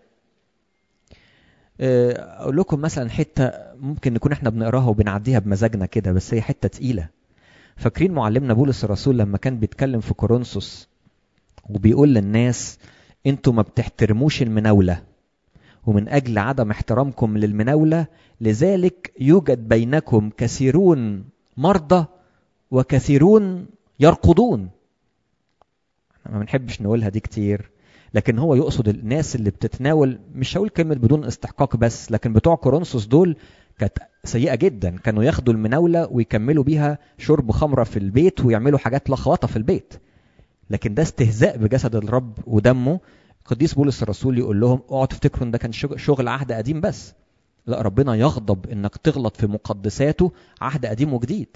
اقول لكم مثلا حتة ممكن نكون احنا بنقراها وبنعديها بمزاجنا كده بس هي حتة تقيلة فاكرين معلمنا بولس الرسول لما كان بيتكلم في كورنثوس وبيقول للناس انتوا ما بتحترموش المناولة ومن أجل عدم احترامكم للمناولة لذلك يوجد بينكم كثيرون مرضى وكثيرون يرقدون احنا ما بنحبش نقولها دي كتير لكن هو يقصد الناس اللي بتتناول مش هقول كلمة بدون استحقاق بس لكن بتوع كورنثوس دول كانت سيئة جدا كانوا ياخدوا المناولة ويكملوا بيها شرب خمرة في البيت ويعملوا حاجات لخبطة في البيت لكن ده استهزاء بجسد الرب ودمه قديس بولس الرسول يقول لهم اوعوا تفتكروا ان ده كان شغل عهد قديم بس لا ربنا يغضب انك تغلط في مقدساته عهد قديم وجديد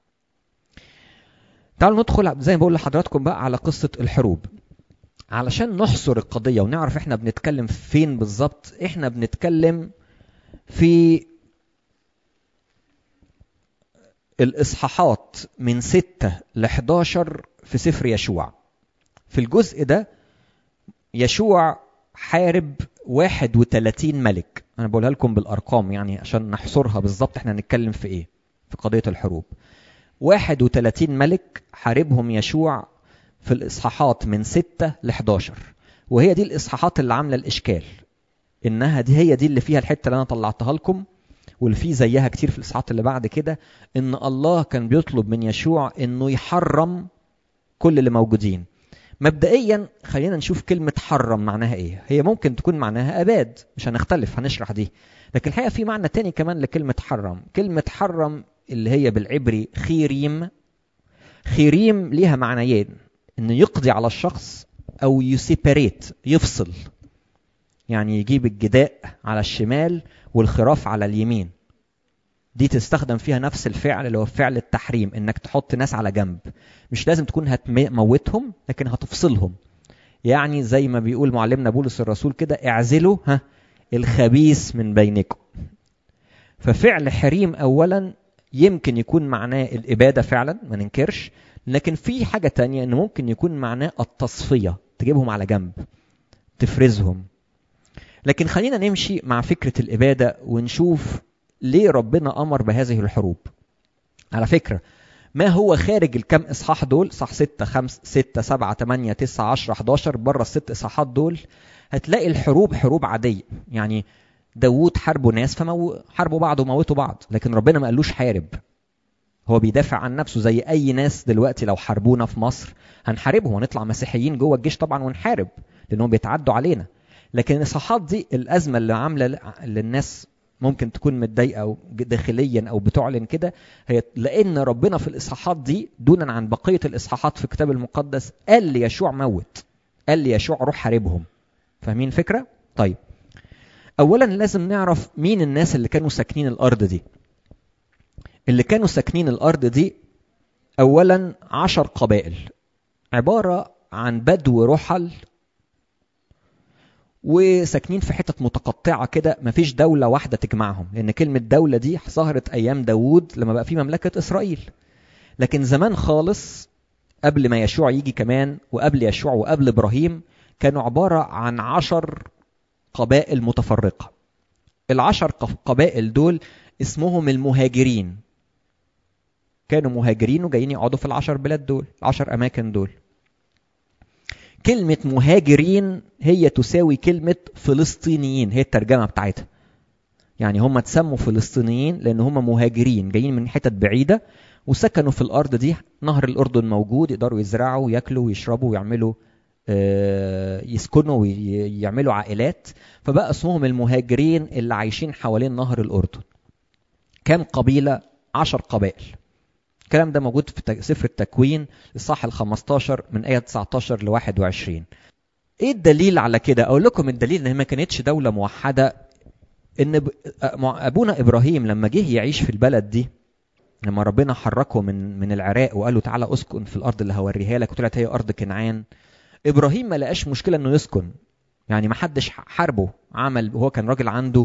تعالوا ندخل زي ما بقول لحضراتكم بقى على قصة الحروب علشان نحصر القضية ونعرف احنا بنتكلم فين بالظبط احنا بنتكلم في الإصحاحات من 6 ل 11 في سفر يشوع في الجزء ده يشوع حارب 31 ملك انا بقولها لكم بالارقام يعني عشان نحصرها بالظبط احنا هنتكلم في ايه في قضيه الحروب 31 ملك حاربهم يشوع في الاصحاحات من 6 ل 11 وهي دي الاصحاحات اللي عامله الاشكال انها دي هي دي اللي فيها الحته اللي انا طلعتها لكم واللي فيه زيها كتير في الاصحاحات اللي بعد كده ان الله كان بيطلب من يشوع انه يحرم كل اللي موجودين مبدئيا خلينا نشوف كلمة حرم معناها ايه هي ممكن تكون معناها أباد مش هنختلف هنشرح دي لكن الحقيقة في معنى تاني كمان لكلمة حرم كلمة حرم اللي هي بالعبري خيريم خيريم ليها معنيين انه يقضي على الشخص او يسيبريت يفصل يعني يجيب الجداء على الشمال والخراف على اليمين دي تستخدم فيها نفس الفعل اللي هو فعل التحريم انك تحط ناس على جنب مش لازم تكون هتموتهم لكن هتفصلهم يعني زي ما بيقول معلمنا بولس الرسول كده اعزلوا ها الخبيث من بينكم ففعل حريم اولا يمكن يكون معناه الاباده فعلا ما ننكرش لكن في حاجه تانية انه ممكن يكون معناه التصفيه تجيبهم على جنب تفرزهم لكن خلينا نمشي مع فكره الاباده ونشوف ليه ربنا امر بهذه الحروب على فكره ما هو خارج الكم اصحاح دول صح 6 5 6 7 8 9 10 11 بره الست اصحاحات دول هتلاقي الحروب حروب عاديه يعني داوود حاربوا ناس فمو حاربوا بعض وموتوا بعض لكن ربنا ما قالوش حارب هو بيدافع عن نفسه زي اي ناس دلوقتي لو حاربونا في مصر هنحاربهم ونطلع مسيحيين جوه الجيش طبعا ونحارب لانهم بيتعدوا علينا لكن الاصحاحات دي الازمه اللي عامله للناس ممكن تكون متضايقه او داخليا او بتعلن كده هي لان ربنا في الاصحاحات دي دونا عن بقيه الاصحاحات في الكتاب المقدس قال ليشوع موت قال ليشوع روح حاربهم فاهمين الفكره طيب اولا لازم نعرف مين الناس اللي كانوا ساكنين الارض دي اللي كانوا ساكنين الارض دي اولا عشر قبائل عباره عن بدو رحل وساكنين في حتت متقطعه كده مفيش دوله واحده تجمعهم لان كلمه دوله دي ظهرت ايام داوود لما بقى في مملكه اسرائيل لكن زمان خالص قبل ما يشوع يجي كمان وقبل يشوع وقبل ابراهيم كانوا عباره عن عشر قبائل متفرقه العشر قبائل دول اسمهم المهاجرين كانوا مهاجرين وجايين يقعدوا في العشر بلاد دول العشر اماكن دول كلمة مهاجرين هي تساوي كلمة فلسطينيين هي الترجمة بتاعتها يعني هم تسموا فلسطينيين لأن هم مهاجرين جايين من حتت بعيدة وسكنوا في الأرض دي نهر الأردن موجود يقدروا يزرعوا وياكلوا ويشربوا ويعملوا يسكنوا ويعملوا عائلات فبقى اسمهم المهاجرين اللي عايشين حوالين نهر الأردن كام قبيلة عشر قبائل الكلام ده موجود في سفر التكوين الصح ال 15 من آية 19 ل 21 ايه الدليل على كده اقول لكم الدليل ان ما كانتش دولة موحدة ان ابونا ابراهيم لما جه يعيش في البلد دي لما ربنا حركه من من العراق وقال له تعالى اسكن في الارض اللي هوريها لك وطلعت هي ارض كنعان ابراهيم ما لقاش مشكله انه يسكن يعني ما حدش حاربه عمل هو كان راجل عنده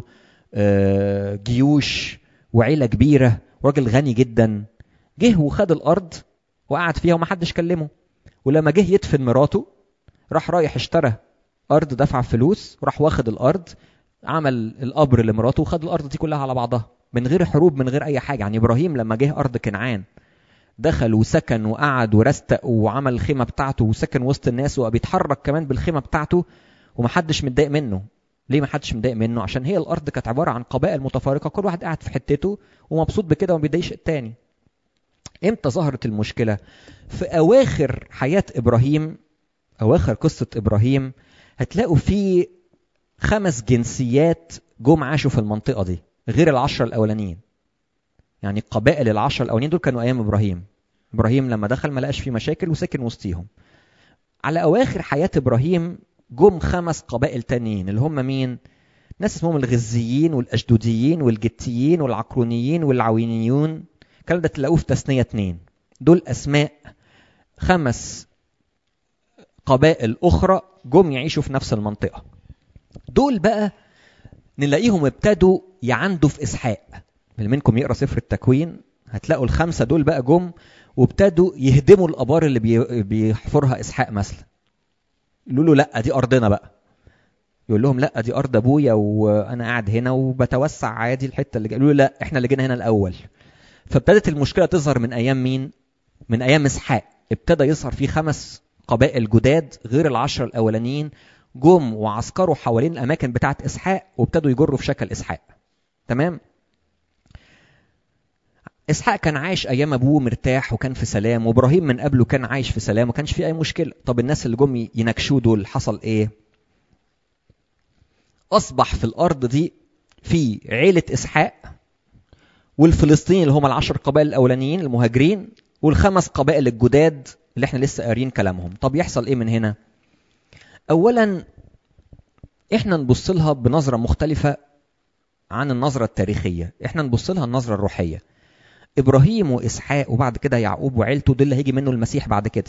جيوش وعيله كبيره وراجل غني جدا جه وخد الارض وقعد فيها ومحدش كلمه ولما جه يدفن مراته راح رايح اشترى ارض دفع فلوس وراح واخد الارض عمل القبر لمراته وخد الارض دي كلها على بعضها من غير حروب من غير اي حاجه يعني ابراهيم لما جه ارض كنعان دخل وسكن وقعد ورستق وعمل الخيمه بتاعته وسكن وسط الناس وبقى بيتحرك كمان بالخيمه بتاعته ومحدش متضايق منه ليه محدش متضايق منه عشان هي الارض كانت عباره عن قبائل متفارقه كل واحد قاعد في حتته ومبسوط بكده وما بيضايقش التاني امتى ظهرت المشكله في اواخر حياه ابراهيم اواخر قصه ابراهيم هتلاقوا في خمس جنسيات جم عاشوا في المنطقه دي غير العشره الاولانيين يعني قبائل العشره الاولانيين دول كانوا ايام ابراهيم ابراهيم لما دخل ما لقاش فيه مشاكل وسكن وسطيهم على اواخر حياه ابراهيم جم خمس قبائل تانيين اللي هم مين ناس اسمهم الغزيين والاشدوديين والجتيين والعقرونيين والعوينيون الكلام ده تلاقوه في تثنية اتنين دول أسماء خمس قبائل أخرى جم يعيشوا في نفس المنطقة دول بقى نلاقيهم ابتدوا يعندوا في إسحاق اللي منكم يقرأ سفر التكوين هتلاقوا الخمسة دول بقى جم وابتدوا يهدموا الآبار اللي بيحفرها إسحاق مثلا يقولوا له لا دي أرضنا بقى يقول لهم لا دي أرض أبويا وأنا قاعد هنا وبتوسع عادي الحتة اللي يقولوا له لا إحنا اللي جينا هنا الأول فابتدت المشكله تظهر من ايام مين؟ من ايام اسحاق ابتدى يظهر في خمس قبائل جداد غير العشره الاولانيين جم وعسكروا حوالين الاماكن بتاعه اسحاق وابتدوا يجروا في شكل اسحاق تمام اسحاق كان عايش ايام ابوه مرتاح وكان في سلام وابراهيم من قبله كان عايش في سلام وما كانش في اي مشكله طب الناس اللي جم يناكشوه دول حصل ايه اصبح في الارض دي في عيله اسحاق والفلسطينيين اللي هم العشر قبائل الاولانيين المهاجرين والخمس قبائل الجداد اللي احنا لسه قاريين كلامهم طب يحصل ايه من هنا اولا احنا نبص لها بنظره مختلفه عن النظره التاريخيه احنا نبص لها النظره الروحيه ابراهيم واسحاق وبعد كده يعقوب وعيلته دول اللي هيجي منه المسيح بعد كده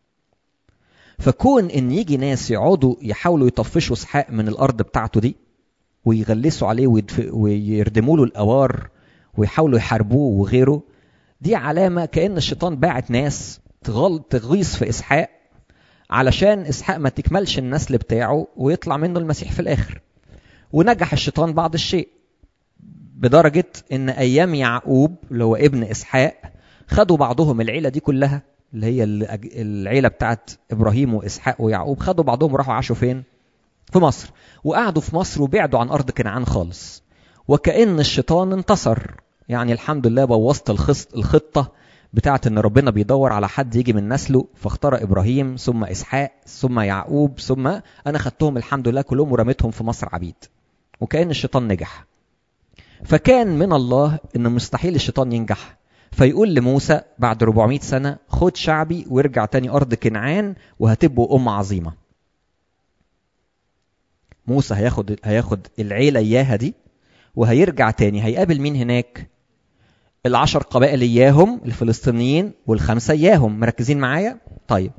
فكون ان يجي ناس يقعدوا يحاولوا يطفشوا اسحاق من الارض بتاعته دي ويغلسوا عليه ويدف... ويردموا له الاوار ويحاولوا يحاربوه وغيره دي علامه كان الشيطان باعت ناس تغل... تغيظ في اسحاق علشان اسحاق ما تكملش النسل بتاعه ويطلع منه المسيح في الاخر ونجح الشيطان بعض الشيء بدرجة إن أيام يعقوب اللي هو ابن إسحاق خدوا بعضهم العيلة دي كلها اللي هي العيلة بتاعت إبراهيم وإسحاق ويعقوب خدوا بعضهم وراحوا عاشوا فين؟ في مصر وقعدوا في مصر وبعدوا عن أرض كنعان خالص وكأن الشيطان انتصر يعني الحمد لله بوظت الخطة بتاعت ان ربنا بيدور على حد يجي من نسله فاختار ابراهيم ثم اسحاق ثم يعقوب ثم انا خدتهم الحمد لله كلهم ورميتهم في مصر عبيد وكأن الشيطان نجح فكان من الله ان مستحيل الشيطان ينجح فيقول لموسى بعد 400 سنة خد شعبي وارجع تاني أرض كنعان وهتبقوا أمة عظيمة موسى هياخد هياخد العيلة إياها دي وهيرجع تاني هيقابل مين هناك العشر قبائل إياهم الفلسطينيين والخمسة إياهم مركزين معايا طيب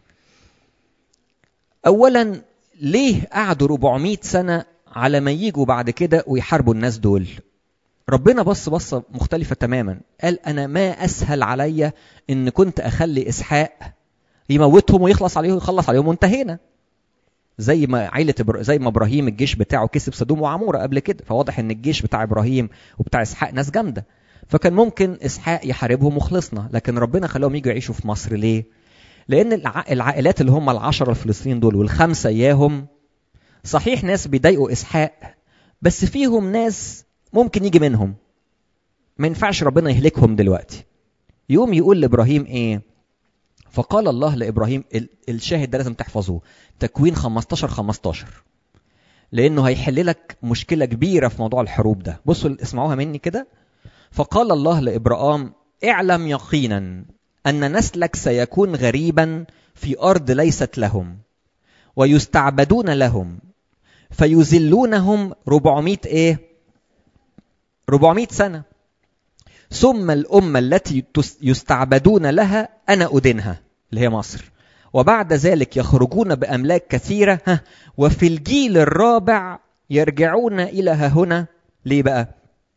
أولا ليه قعدوا 400 سنة على ما يجوا بعد كده ويحاربوا الناس دول ربنا بص بصة مختلفة تماما قال أنا ما أسهل عليا إن كنت أخلي إسحاق يموتهم ويخلص عليهم ويخلص عليهم وانتهينا زي ما عيلة إبر... زي ما إبراهيم الجيش بتاعه كسب سدوم وعمورة قبل كده فواضح إن الجيش بتاع إبراهيم وبتاع إسحاق ناس جامدة فكان ممكن إسحاق يحاربهم وخلصنا لكن ربنا خلاهم يجوا يعيشوا في مصر ليه؟ لأن الع... العائلات اللي هم العشرة الفلسطينيين دول والخمسة إياهم صحيح ناس بيضايقوا إسحاق بس فيهم ناس ممكن يجي منهم ما ينفعش ربنا يهلكهم دلوقتي يقوم يقول لابراهيم ايه فقال الله لابراهيم الشاهد ده لازم تحفظوه تكوين 15 15 لانه هيحل لك مشكله كبيره في موضوع الحروب ده بصوا اسمعوها مني كده فقال الله لابراهام اعلم يقينا ان نسلك سيكون غريبا في ارض ليست لهم ويستعبدون لهم فيذلونهم 400 ايه 400 سنة ثم الأمة التي يستعبدون لها أنا أدينها اللي هي مصر وبعد ذلك يخرجون بأملاك كثيرة ها وفي الجيل الرابع يرجعون إلى ها هنا ليه بقى؟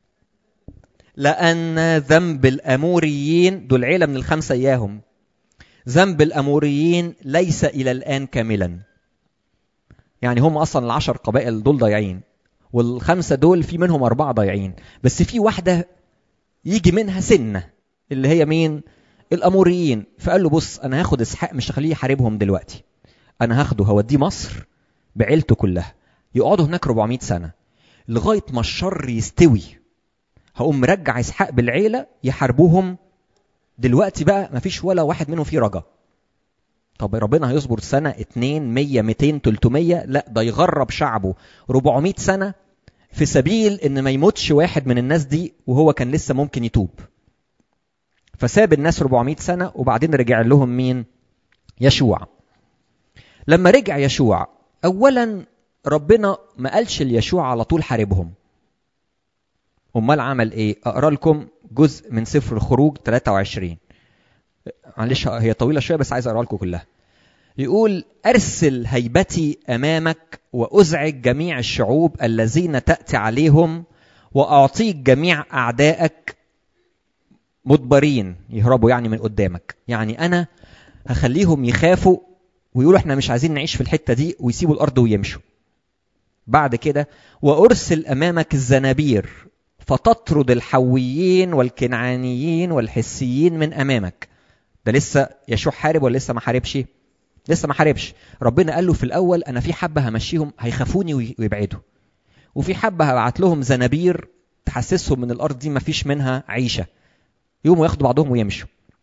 لأن ذنب الأموريين دول عيلة من الخمسة إياهم ذنب الأموريين ليس إلى الآن كاملا يعني هم أصلا العشر قبائل دول ضايعين والخمسه دول في منهم اربعه ضايعين بس في واحده يجي منها سنه اللي هي مين الاموريين فقال له بص انا هاخد اسحاق مش هخليه يحاربهم دلوقتي انا هاخده هوديه مصر بعيلته كلها يقعدوا هناك 400 سنه لغايه ما الشر يستوي هقوم مرجع اسحاق بالعيله يحاربوهم دلوقتي بقى مفيش ولا واحد منهم فيه رجا طب ربنا هيصبر سنة 2 100 200 300 لا ده يغرب شعبه 400 سنة في سبيل ان ما يموتش واحد من الناس دي وهو كان لسه ممكن يتوب فساب الناس 400 سنة وبعدين رجع لهم مين يشوع لما رجع يشوع اولا ربنا ما قالش ليشوع على طول حاربهم امال عمل ايه اقرا لكم جزء من سفر الخروج 23 معلش هي طويله شويه بس عايز اقراها لكم كلها يقول ارسل هيبتي امامك وازعج جميع الشعوب الذين تاتي عليهم واعطيك جميع اعدائك مدبرين يهربوا يعني من قدامك يعني انا هخليهم يخافوا ويقولوا احنا مش عايزين نعيش في الحته دي ويسيبوا الارض ويمشوا بعد كده وارسل امامك الزنابير فتطرد الحويين والكنعانيين والحسيين من امامك ده لسه يشوع حارب ولا لسه ما حاربش لسه ما حاربش ربنا قال له في الاول انا في حبه همشيهم هيخافوني ويبعدوا وفي حبه هبعت لهم زنابير تحسسهم من الارض دي ما فيش منها عيشه يقوموا ياخدوا بعضهم ويمشوا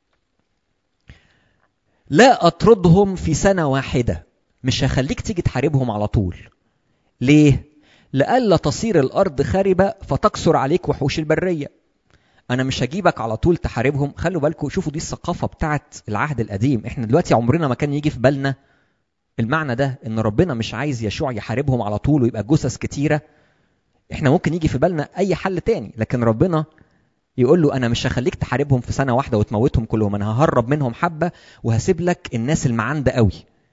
لا اطردهم في سنه واحده مش هخليك تيجي تحاربهم على طول ليه لئلا تصير الارض خاربه فتكسر عليك وحوش البريه انا مش هجيبك على طول تحاربهم خلوا بالكم شوفوا دي الثقافه بتاعت العهد القديم احنا دلوقتي عمرنا ما كان يجي في بالنا المعنى ده ان ربنا مش عايز يشوع يحاربهم على طول ويبقى جثث كتيره احنا ممكن يجي في بالنا اي حل تاني لكن ربنا يقول له انا مش هخليك تحاربهم في سنه واحده وتموتهم كلهم انا ههرب منهم حبه وهسيب لك الناس المعانده قوي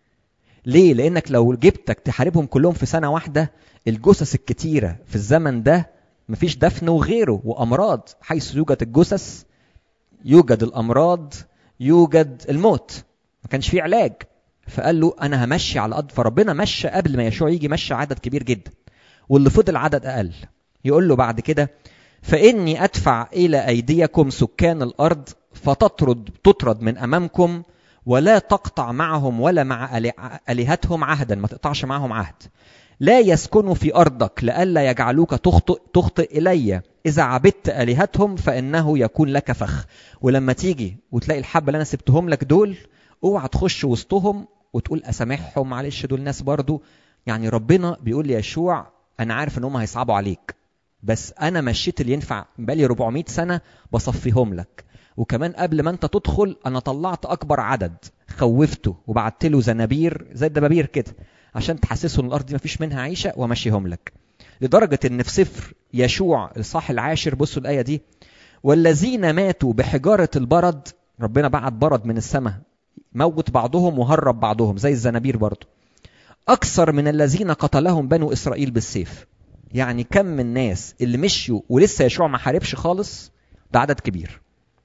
ليه لانك لو جبتك تحاربهم كلهم في سنه واحده الجثث الكتيره في الزمن ده مفيش دفن وغيره وامراض حيث يوجد الجثث يوجد الامراض يوجد الموت ما كانش فيه علاج فقال له انا همشي على قد فربنا مشى قبل ما يشوع يجي مشى عدد كبير جدا واللي فضل عدد اقل يقول له بعد كده فاني ادفع الى ايديكم سكان الارض فتطرد تطرد من امامكم ولا تقطع معهم ولا مع الهتهم عهدا ما تقطعش معهم عهد لا يسكنوا في ارضك لئلا يجعلوك تخطئ تخطئ الي اذا عبدت الهتهم فانه يكون لك فخ ولما تيجي وتلاقي الحبه اللي انا سبتهم لك دول اوعى تخش وسطهم وتقول اسامحهم معلش دول ناس برضو يعني ربنا بيقول لي يشوع انا عارف ان هم هيصعبوا عليك بس انا مشيت اللي ينفع بقالي 400 سنه بصفيهم لك وكمان قبل ما انت تدخل انا طلعت اكبر عدد خوفته وبعت له زنابير زي الدبابير كده عشان تحسسه ان الارض دي مفيش منها عيشه وامشيهم لك لدرجه ان في سفر يشوع الصح العاشر بصوا الايه دي والذين ماتوا بحجاره البرد ربنا بعت برد من السماء موت بعضهم وهرب بعضهم زي الزنابير برضه اكثر من الذين قتلهم بنو اسرائيل بالسيف يعني كم من الناس اللي مشيوا ولسه يشوع ما حاربش خالص ده عدد كبير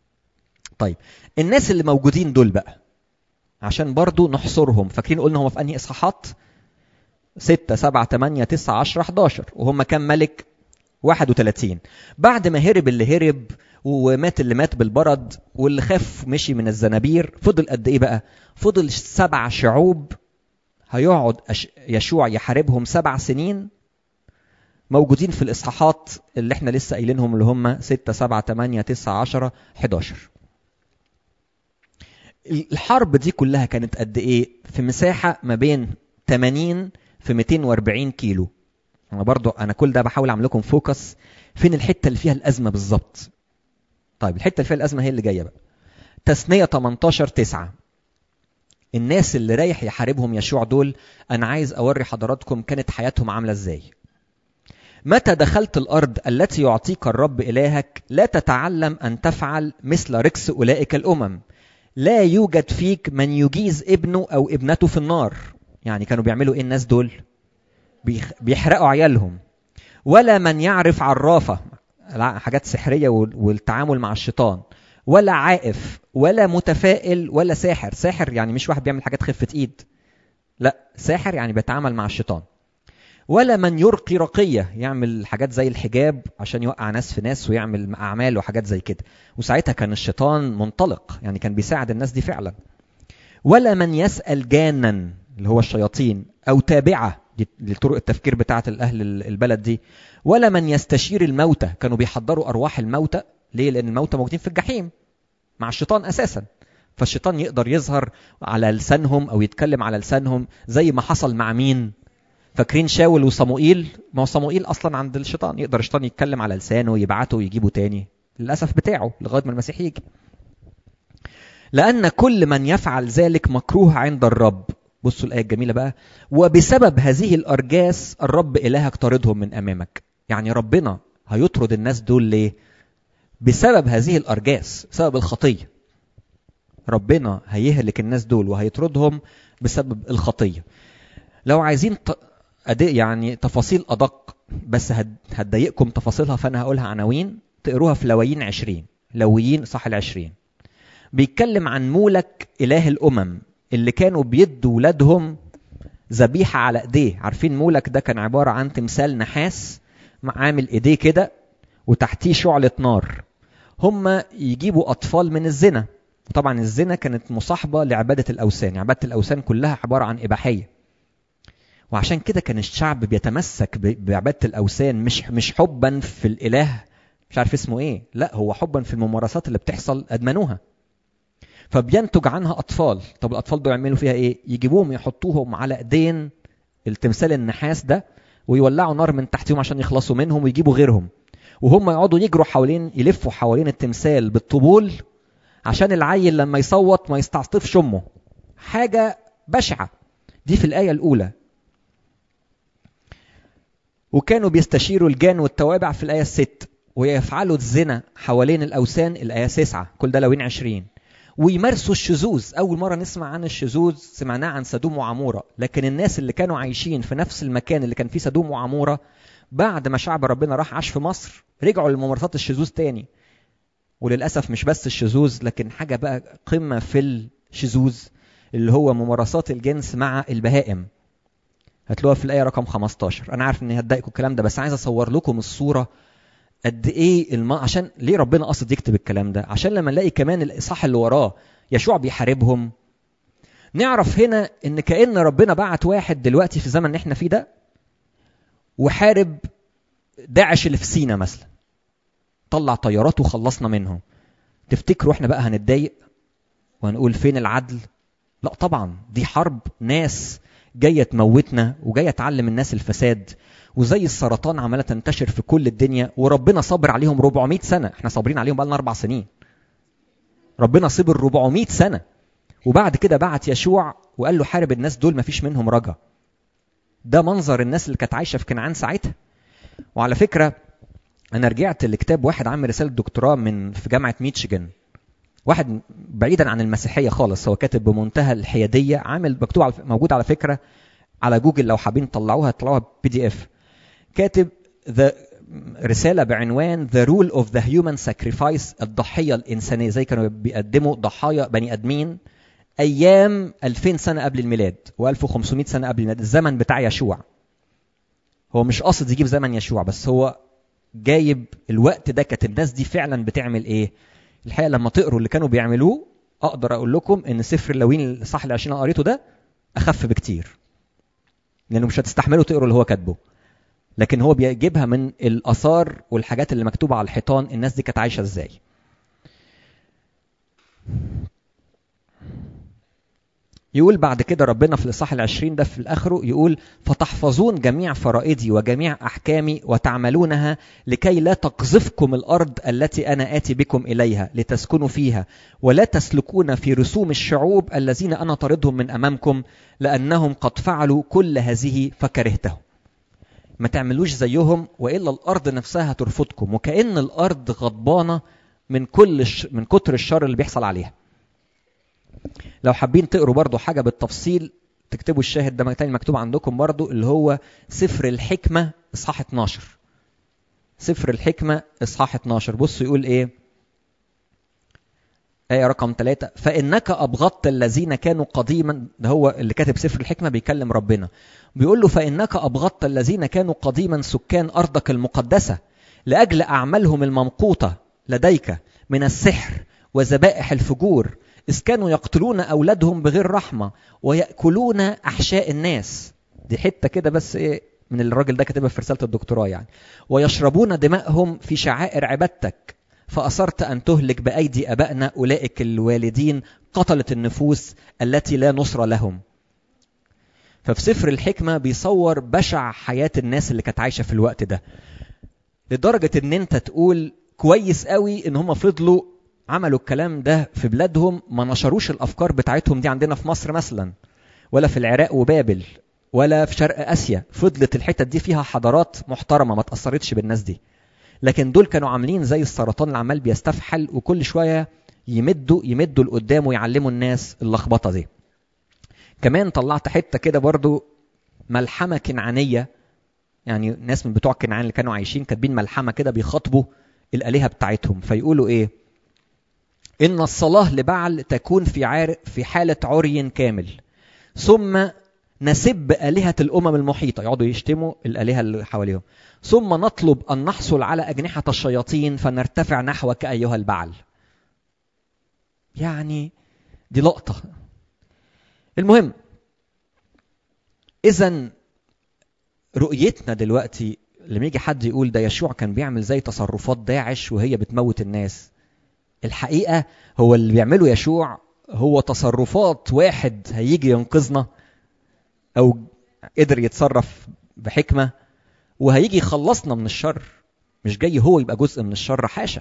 طيب الناس اللي موجودين دول بقى عشان برضو نحصرهم فاكرين قلنا هم في انهي اصحاحات 6 7 8 9 10 11 وهم كام ملك 31 بعد ما هرب اللي هرب ومات اللي مات بالبرد واللي خاف مشي من الزنابير فضل قد ايه بقى فضل سبع شعوب هيقعد يشوع يحاربهم سبع سنين موجودين في الاصحاحات اللي احنا لسه قايلينهم اللي هم 6 7 8 9 10 11 الحرب دي كلها كانت قد ايه في مساحه ما بين 80 في 240 كيلو انا برضو انا كل ده بحاول اعمل لكم فوكس فين الحته اللي فيها الازمه بالظبط طيب الحته اللي فيها الازمه هي اللي جايه بقى تثنيه 18 9 الناس اللي رايح يحاربهم يشوع دول انا عايز اوري حضراتكم كانت حياتهم عامله ازاي متى دخلت الارض التي يعطيك الرب الهك لا تتعلم ان تفعل مثل ركس اولئك الامم لا يوجد فيك من يجيز ابنه او ابنته في النار يعني كانوا بيعملوا ايه الناس دول بيحرقوا عيالهم ولا من يعرف عرافه حاجات سحريه والتعامل مع الشيطان ولا عائف ولا متفائل ولا ساحر ساحر يعني مش واحد بيعمل حاجات خفه ايد لا ساحر يعني بيتعامل مع الشيطان ولا من يرقي رقية يعمل حاجات زي الحجاب عشان يوقع ناس في ناس ويعمل أعمال وحاجات زي كده وساعتها كان الشيطان منطلق يعني كان بيساعد الناس دي فعلا ولا من يسأل جانا اللي هو الشياطين أو تابعة لطرق التفكير بتاعة الأهل البلد دي ولا من يستشير الموتى كانوا بيحضروا أرواح الموتى ليه؟ لأن الموتى موجودين في الجحيم مع الشيطان أساسا فالشيطان يقدر يظهر على لسانهم أو يتكلم على لسانهم زي ما حصل مع مين؟ فاكرين شاول وصموئيل ما هو صموئيل اصلا عند الشيطان يقدر الشيطان يتكلم على لسانه ويبعته ويجيبه تاني للاسف بتاعه لغايه ما المسيح يجي لان كل من يفعل ذلك مكروه عند الرب بصوا الايه الجميله بقى وبسبب هذه الارجاس الرب الهك طاردهم من امامك يعني ربنا هيطرد الناس دول ليه بسبب هذه الارجاس بسبب الخطيه ربنا هيهلك الناس دول وهيطردهم بسبب الخطيه لو عايزين يعني تفاصيل أدق بس هتضايقكم تفاصيلها فأنا هقولها عناوين تقروها في لويين عشرين لويين صح العشرين بيتكلم عن مولك إله الأمم اللي كانوا بيدوا ولادهم ذبيحة على إيديه عارفين مولك ده كان عبارة عن تمثال نحاس عامل إيديه كده وتحتيه شعلة نار هم يجيبوا أطفال من الزنا طبعا الزنا كانت مصاحبة لعبادة الأوثان يعني عبادة الأوثان كلها عبارة عن إباحية وعشان كده كان الشعب بيتمسك بعباده الاوثان مش مش حبا في الاله مش عارف اسمه ايه لا هو حبا في الممارسات اللي بتحصل ادمنوها فبينتج عنها اطفال طب الاطفال دول يعملوا فيها ايه يجيبوهم يحطوهم على ايدين التمثال النحاس ده ويولعوا نار من تحتهم عشان يخلصوا منهم ويجيبوا غيرهم وهم يقعدوا يجروا حوالين يلفوا حوالين التمثال بالطبول عشان العيل لما يصوت ما يستعطفش امه حاجه بشعه دي في الايه الاولى وكانوا بيستشيروا الجان والتوابع في الايه الست ويفعلوا الزنا حوالين الاوثان الايه 9 كل ده لوين 20 ويمارسوا الشذوذ اول مره نسمع عن الشذوذ سمعناه عن سدوم وعموره لكن الناس اللي كانوا عايشين في نفس المكان اللي كان فيه سدوم وعموره بعد ما شعب ربنا راح عاش في مصر رجعوا لممارسات الشذوذ تاني وللاسف مش بس الشذوذ لكن حاجه بقى قمه في الشذوذ اللي هو ممارسات الجنس مع البهائم هتلاقوها في الايه رقم 15 انا عارف اني هتضايقكم الكلام ده بس عايز اصور لكم الصوره قد ايه الم... عشان ليه ربنا قصد يكتب الكلام ده عشان لما نلاقي كمان الاصحاح اللي وراه يشوع بيحاربهم نعرف هنا ان كان ربنا بعت واحد دلوقتي في الزمن اللي احنا فيه ده وحارب داعش اللي في سينا مثلا طلع طيارات وخلصنا منهم تفتكروا احنا بقى هنتضايق وهنقول فين العدل لا طبعا دي حرب ناس جايه تموتنا وجايه تعلم الناس الفساد وزي السرطان عماله تنتشر في كل الدنيا وربنا صبر عليهم 400 سنه احنا صابرين عليهم بقالنا اربع سنين ربنا صبر 400 سنه وبعد كده بعت يشوع وقال له حارب الناس دول مفيش منهم رجا ده منظر الناس اللي كانت عايشه في كنعان ساعتها وعلى فكره انا رجعت لكتاب واحد عامل رساله دكتوراه من في جامعه ميتشيجن واحد بعيدا عن المسيحيه خالص هو كاتب بمنتهى الحياديه عامل مكتوب على موجود على فكره على جوجل لو حابين تطلعوها تطلعوها بي دي اف كاتب ذا رساله بعنوان The Rule of the Human Sacrifice الضحيه الانسانيه زي كانوا بيقدموا ضحايا بني ادمين ايام 2000 سنه قبل الميلاد و1500 سنه قبل الميلاد الزمن بتاع يشوع هو مش قاصد يجيب زمن يشوع بس هو جايب الوقت ده كانت الناس دي فعلا بتعمل ايه الحقيقه لما تقروا اللي كانوا بيعملوه اقدر اقول لكم ان سفر اللوين الصح ال 20 قريته ده اخف بكتير لانه مش هتستحملوا تقروا اللي هو كاتبه لكن هو بيجيبها من الاثار والحاجات اللي مكتوبه على الحيطان الناس دي كانت عايشه ازاي يقول بعد كده ربنا في الإصحاح العشرين ده في الآخره يقول فتحفظون جميع فرائدي وجميع أحكامي وتعملونها لكي لا تقذفكم الأرض التي أنا آتي بكم إليها لتسكنوا فيها ولا تسلكون في رسوم الشعوب الذين أنا طردهم من أمامكم لأنهم قد فعلوا كل هذه فكرهتهم ما تعملوش زيهم وإلا الأرض نفسها ترفضكم وكأن الأرض غضبانة من كل من كتر الشر اللي بيحصل عليها لو حابين تقروا برضو حاجة بالتفصيل تكتبوا الشاهد ده تاني مكتوب عندكم برضو اللي هو سفر الحكمة إصحاح 12 سفر الحكمة إصحاح 12 بصوا يقول إيه آية رقم ثلاثة فإنك أبغضت الذين كانوا قديما ده هو اللي كاتب سفر الحكمة بيكلم ربنا بيقول له فإنك أبغضت الذين كانوا قديما سكان أرضك المقدسة لأجل أعمالهم الممقوتة لديك من السحر وذبائح الفجور إذ كانوا يقتلون أولادهم بغير رحمة ويأكلون أحشاء الناس دي حتة كده بس إيه من الراجل ده كاتبها في رسالة الدكتوراه يعني ويشربون دماءهم في شعائر عبادتك فأصرت أن تهلك بأيدي أبائنا أولئك الوالدين قتلت النفوس التي لا نصر لهم ففي سفر الحكمة بيصور بشع حياة الناس اللي كانت عايشة في الوقت ده لدرجة ان انت تقول كويس قوي ان هم فضلوا عملوا الكلام ده في بلادهم ما نشروش الافكار بتاعتهم دي عندنا في مصر مثلا ولا في العراق وبابل ولا في شرق اسيا فضلت الحتت دي فيها حضارات محترمه ما تاثرتش بالناس دي لكن دول كانوا عاملين زي السرطان اللي عمال بيستفحل وكل شويه يمدوا يمدوا لقدام ويعلموا الناس اللخبطه دي كمان طلعت حته كده برضو ملحمه كنعانيه يعني ناس من بتوع كنعان اللي كانوا عايشين كاتبين ملحمه كده بيخاطبوا الالهه بتاعتهم فيقولوا ايه ان الصلاه لبعل تكون في عار في حاله عري كامل ثم نسب آلهة الأمم المحيطة يقعدوا يشتموا الآلهة اللي حواليهم ثم نطلب أن نحصل على أجنحة الشياطين فنرتفع نحوك أيها البعل يعني دي لقطة المهم إذا رؤيتنا دلوقتي لما يجي حد يقول ده يشوع كان بيعمل زي تصرفات داعش وهي بتموت الناس الحقيقة هو اللي بيعمله يشوع هو تصرفات واحد هيجي ينقذنا أو قدر يتصرف بحكمة وهيجي يخلصنا من الشر مش جاي هو يبقى جزء من الشر حاشا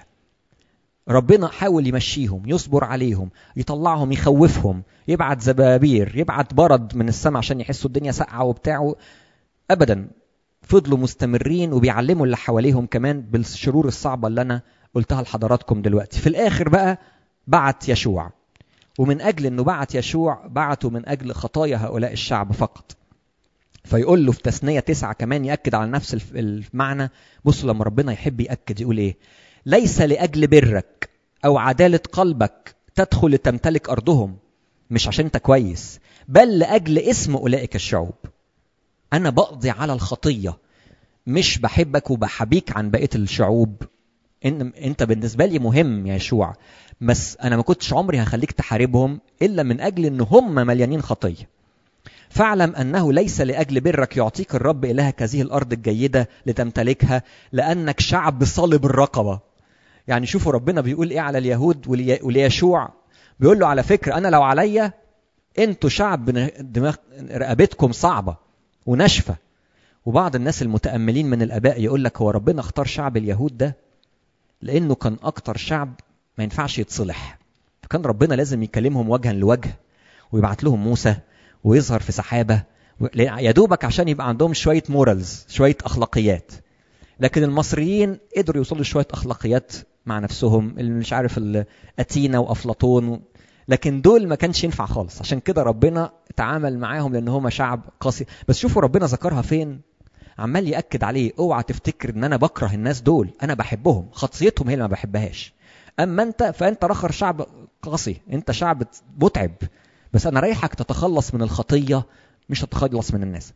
ربنا حاول يمشيهم يصبر عليهم يطلعهم يخوفهم يبعت زبابير يبعت برد من السماء عشان يحسوا الدنيا ساقعه وبتاع ابدا فضلوا مستمرين وبيعلموا اللي حواليهم كمان بالشرور الصعبه اللي انا قلتها لحضراتكم دلوقتي في الاخر بقى بعت يشوع ومن اجل انه بعت يشوع بعته من اجل خطايا هؤلاء الشعب فقط فيقول له في تثنيه تسعه كمان ياكد على نفس المعنى بصوا لما ربنا يحب ياكد يقول ايه ليس لاجل برك او عداله قلبك تدخل لتمتلك ارضهم مش عشان انت كويس بل لاجل اسم اولئك الشعوب انا بقضي على الخطيه مش بحبك وبحبيك عن بقيه الشعوب إن انت بالنسبه لي مهم يا يشوع بس انا ما كنتش عمري هخليك تحاربهم الا من اجل ان هم مليانين خطيه فاعلم انه ليس لاجل برك يعطيك الرب الهك هذه الارض الجيده لتمتلكها لانك شعب صلب الرقبه يعني شوفوا ربنا بيقول ايه على اليهود وليشوع بيقول له على فكره انا لو عليا انتوا شعب دماغ رقبتكم صعبه وناشفه وبعض الناس المتاملين من الاباء يقول لك هو ربنا اختار شعب اليهود ده لانه كان اكتر شعب ما ينفعش يتصلح فكان ربنا لازم يكلمهم وجها لوجه ويبعت لهم موسى ويظهر في سحابه يا دوبك عشان يبقى عندهم شويه مورالز شويه اخلاقيات لكن المصريين قدروا يوصلوا لشويه اخلاقيات مع نفسهم اللي مش عارف اتينا وافلاطون لكن دول ما كانش ينفع خالص عشان كده ربنا تعامل معاهم لان هم شعب قاسي بس شوفوا ربنا ذكرها فين عمال ياكد عليه اوعى تفتكر ان انا بكره الناس دول انا بحبهم خطيتهم هي اللي ما بحبهاش اما انت فانت رخر شعب قاسي انت شعب متعب بس انا رايحك تتخلص من الخطيه مش تتخلص من الناس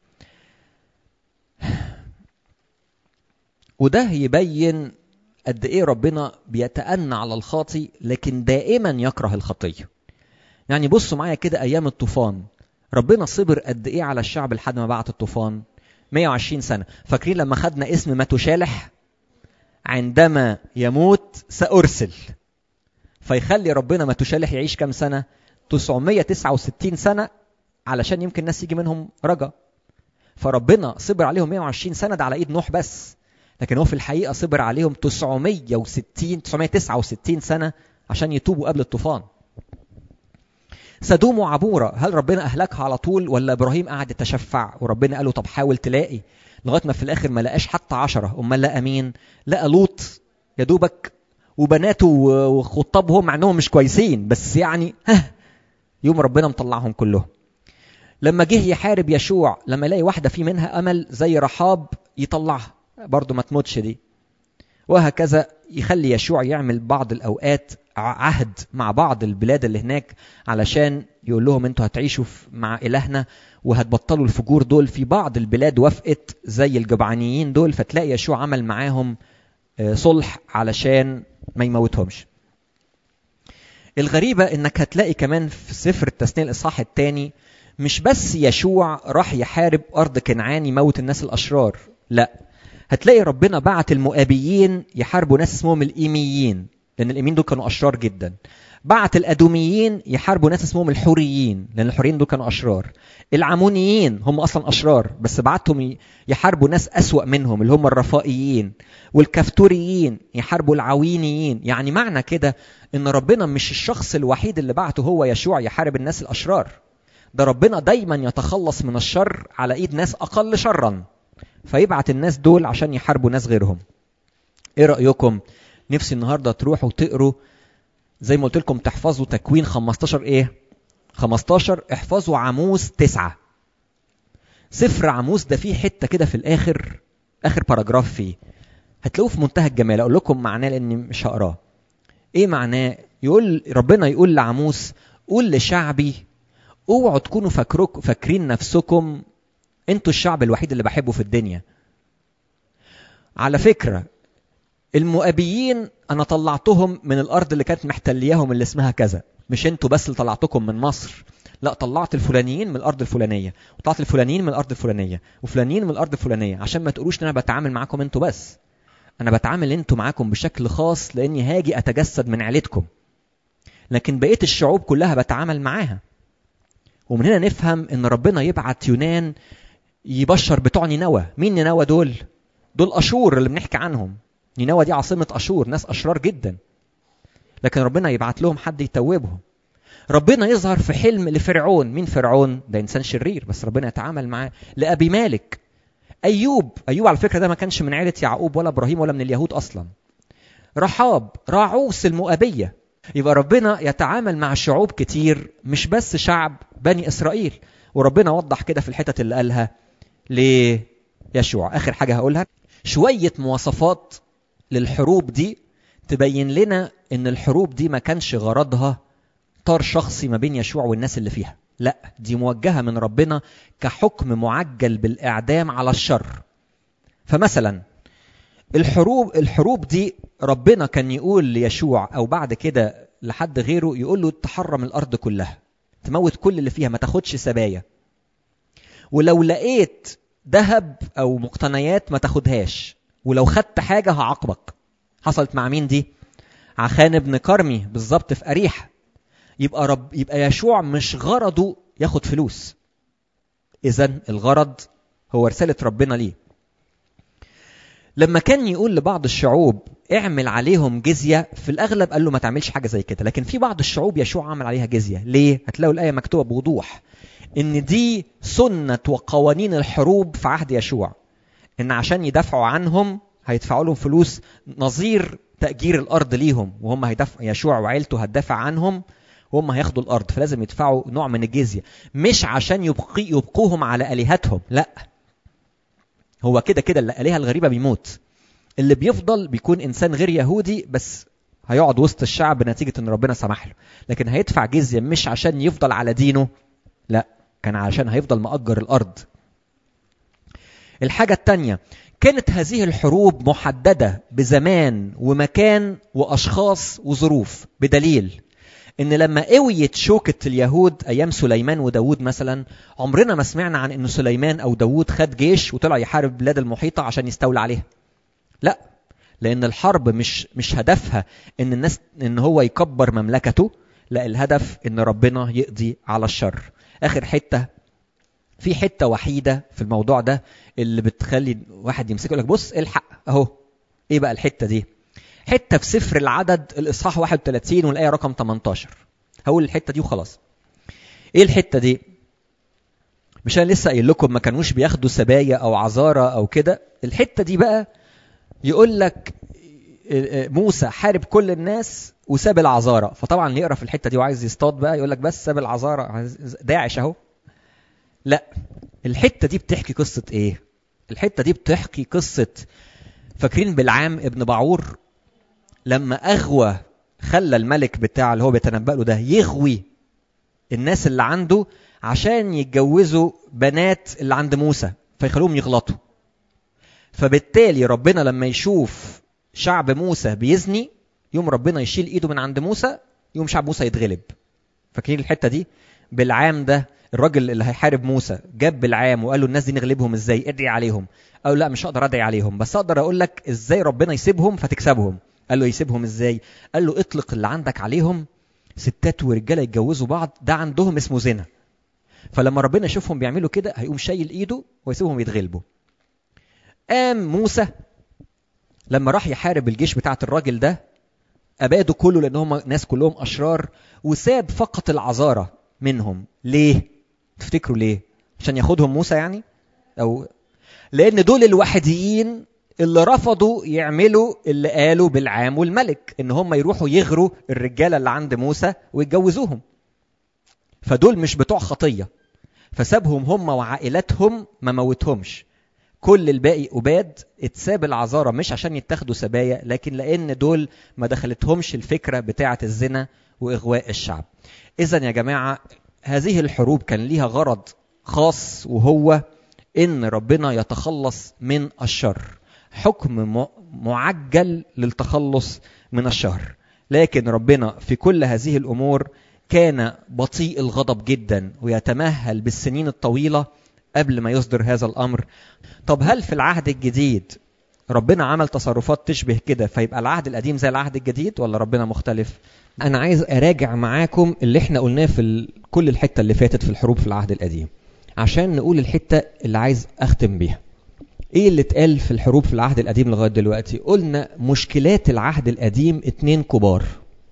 وده يبين قد ايه ربنا بيتأنى على الخاطي لكن دائما يكره الخطيه يعني بصوا معايا كده ايام الطوفان ربنا صبر قد ايه على الشعب لحد ما بعت الطوفان 120 سنه فاكرين لما خدنا اسم متشالح عندما يموت سارسل فيخلي ربنا متشالح يعيش كام سنه 969 سنه علشان يمكن الناس يجي منهم رجا فربنا صبر عليهم 120 سنه ده على ايد نوح بس لكن هو في الحقيقه صبر عليهم 960 969 سنه عشان يتوبوا قبل الطوفان سدوم وعبوره هل ربنا اهلكها على طول ولا ابراهيم قعد يتشفع وربنا قال له طب حاول تلاقي لغايه ما في الاخر ما لقاش حتى عشرة امال لقى مين لقى لوط يا دوبك وبناته وخطابهم مع انهم مش كويسين بس يعني ها يوم ربنا مطلعهم كلهم لما جه يحارب يشوع لما يلاقي واحده في منها امل زي رحاب يطلعها برضه ما تموتش دي وهكذا يخلي يشوع يعمل بعض الاوقات عهد مع بعض البلاد اللي هناك علشان يقول لهم انتوا هتعيشوا مع الهنا وهتبطلوا الفجور دول في بعض البلاد وافقت زي الجبعانيين دول فتلاقي يشوع عمل معاهم صلح علشان ما يموتهمش الغريبة انك هتلاقي كمان في سفر التثنية الاصحاح الثاني مش بس يشوع راح يحارب ارض كنعان يموت الناس الاشرار لا هتلاقي ربنا بعت المؤابيين يحاربوا ناس اسمهم الايميين لان الايميين دول كانوا اشرار جدا بعت الادوميين يحاربوا ناس اسمهم الحوريين لان الحوريين دول كانوا اشرار العمونيين هم اصلا اشرار بس بعتهم يحاربوا ناس اسوا منهم اللي هم الرفائيين والكفتوريين يحاربوا العوينيين يعني معنى كده ان ربنا مش الشخص الوحيد اللي بعته هو يشوع يحارب الناس الاشرار ده ربنا دايما يتخلص من الشر على ايد ناس اقل شرا فيبعت الناس دول عشان يحاربوا ناس غيرهم ايه رايكم نفسي النهارده تروحوا تقروا زي ما قلت لكم تحفظوا تكوين 15 ايه 15 احفظوا عاموس تسعة سفر عاموس ده فيه حته كده في الاخر اخر باراجراف فيه هتلاقوه في منتهى الجمال اقول لكم معناه لاني مش هقراه ايه معناه يقول ربنا يقول لعاموس قول لشعبي اوعوا تكونوا فاكروك فاكرين نفسكم انتوا الشعب الوحيد اللي بحبه في الدنيا على فكره المؤابيين انا طلعتهم من الارض اللي كانت محتلياهم اللي اسمها كذا مش انتوا بس اللي طلعتكم من مصر لا طلعت الفلانيين من الارض الفلانيه وطلعت الفلانيين من الارض الفلانيه وفلانيين من الارض الفلانيه عشان ما تقولوش ان انا بتعامل معاكم انتوا بس انا بتعامل انتوا معاكم بشكل خاص لاني هاجي اتجسد من عيلتكم لكن بقيه الشعوب كلها بتعامل معاها ومن هنا نفهم ان ربنا يبعت يونان يبشر بتوع نينوى مين نينوى دول دول اشور اللي بنحكي عنهم نينوى دي عاصمه اشور ناس اشرار جدا لكن ربنا يبعت لهم حد يتوبهم ربنا يظهر في حلم لفرعون مين فرعون ده انسان شرير بس ربنا يتعامل معاه لابي مالك ايوب ايوب على فكره ده ما كانش من عيله يعقوب ولا ابراهيم ولا من اليهود اصلا رحاب راعوس المؤبيه يبقى ربنا يتعامل مع شعوب كتير مش بس شعب بني اسرائيل وربنا وضح كده في الحتت اللي قالها ليشوع اخر حاجه هقولها شويه مواصفات للحروب دي تبين لنا ان الحروب دي ما كانش غرضها طار شخصي ما بين يشوع والناس اللي فيها لا دي موجهه من ربنا كحكم معجل بالاعدام على الشر فمثلا الحروب الحروب دي ربنا كان يقول ليشوع او بعد كده لحد غيره يقول له تحرم الارض كلها تموت كل اللي فيها ما تاخدش سبايا ولو لقيت ذهب او مقتنيات ما تاخدهاش ولو خدت حاجه هعاقبك حصلت مع مين دي عخان ابن كرمي بالظبط في اريحه يبقى رب يبقى يشوع مش غرضه ياخد فلوس اذا الغرض هو رساله ربنا ليه لما كان يقول لبعض الشعوب اعمل عليهم جزيه في الاغلب قال له ما تعملش حاجه زي كده لكن في بعض الشعوب يشوع عمل عليها جزيه ليه هتلاقوا الايه مكتوبه بوضوح ان دي سنه وقوانين الحروب في عهد يشوع ان عشان يدافعوا عنهم هيدفعوا لهم فلوس نظير تاجير الارض ليهم وهم هيدفع يشوع وعيلته هتدافع عنهم وهم هياخدوا الارض فلازم يدفعوا نوع من الجزيه مش عشان يبقي يبقوهم على الهتهم لا هو كده كده الالهه الغريبه بيموت اللي بيفضل بيكون انسان غير يهودي بس هيقعد وسط الشعب نتيجه ان ربنا سمح له لكن هيدفع جزيه مش عشان يفضل على دينه لا كان عشان هيفضل مأجر الارض الحاجه الثانيه كانت هذه الحروب محدده بزمان ومكان واشخاص وظروف بدليل ان لما قويت شوكة اليهود ايام سليمان وداود مثلا عمرنا ما سمعنا عن ان سليمان او داود خد جيش وطلع يحارب البلاد المحيطة عشان يستولى عليها لا لان الحرب مش مش هدفها ان الناس ان هو يكبر مملكته لا الهدف ان ربنا يقضي على الشر اخر حته في حته وحيده في الموضوع ده اللي بتخلي واحد يمسكه يقول لك بص الحق اهو ايه بقى الحته دي حته في سفر العدد الاصحاح 31 والايه رقم 18 هقول الحته دي وخلاص ايه الحته دي مش انا لسه قايل لكم ما كانوش بياخدوا سبايا او عذارى او كده الحته دي بقى يقول لك موسى حارب كل الناس وساب العذارى فطبعا اللي يقرا في الحته دي وعايز يصطاد بقى يقول لك بس ساب العذارى داعش اهو لا الحته دي بتحكي قصه ايه الحته دي بتحكي قصه فاكرين بالعام ابن بعور لما اغوى خلى الملك بتاع اللي هو بيتنبأ له ده يغوي الناس اللي عنده عشان يتجوزوا بنات اللي عند موسى فيخلوهم يغلطوا فبالتالي ربنا لما يشوف شعب موسى بيزني يوم ربنا يشيل ايده من عند موسى يوم شعب موسى يتغلب فاكرين الحته دي بالعام ده الراجل اللي هيحارب موسى جاب بالعام وقال له الناس دي نغلبهم ازاي ادعي عليهم قال له لا مش هقدر ادعي عليهم بس اقدر اقول لك ازاي ربنا يسيبهم فتكسبهم قال له يسيبهم ازاي قال له اطلق اللي عندك عليهم ستات ورجاله يتجوزوا بعض ده عندهم اسمه زنا فلما ربنا يشوفهم بيعملوا كده هيقوم شايل ايده ويسيبهم يتغلبوا قام موسى لما راح يحارب الجيش بتاعت الراجل ده ابادوا كله لان هم ناس كلهم اشرار وساب فقط العذارى منهم ليه تفتكروا ليه عشان ياخدهم موسى يعني او لان دول الوحيدين اللي رفضوا يعملوا اللي قالوا بالعام والملك ان هم يروحوا يغروا الرجاله اللي عند موسى ويتجوزوهم فدول مش بتوع خطيه فسابهم هم وعائلتهم ما موتهمش كل الباقي أباد اتساب العذارى مش عشان يتاخدوا سبايا لكن لأن دول ما دخلتهمش الفكرة بتاعة الزنا وإغواء الشعب إذا يا جماعة هذه الحروب كان ليها غرض خاص وهو إن ربنا يتخلص من الشر حكم معجل للتخلص من الشر لكن ربنا في كل هذه الأمور كان بطيء الغضب جدا ويتمهل بالسنين الطويلة قبل ما يصدر هذا الأمر طب هل في العهد الجديد ربنا عمل تصرفات تشبه كده فيبقى العهد القديم زي العهد الجديد ولا ربنا مختلف انا عايز اراجع معاكم اللي احنا قلناه في ال... كل الحته اللي فاتت في الحروب في العهد القديم عشان نقول الحته اللي عايز اختم بيها ايه اللي اتقال في الحروب في العهد القديم لغايه دلوقتي قلنا مشكلات العهد القديم اتنين كبار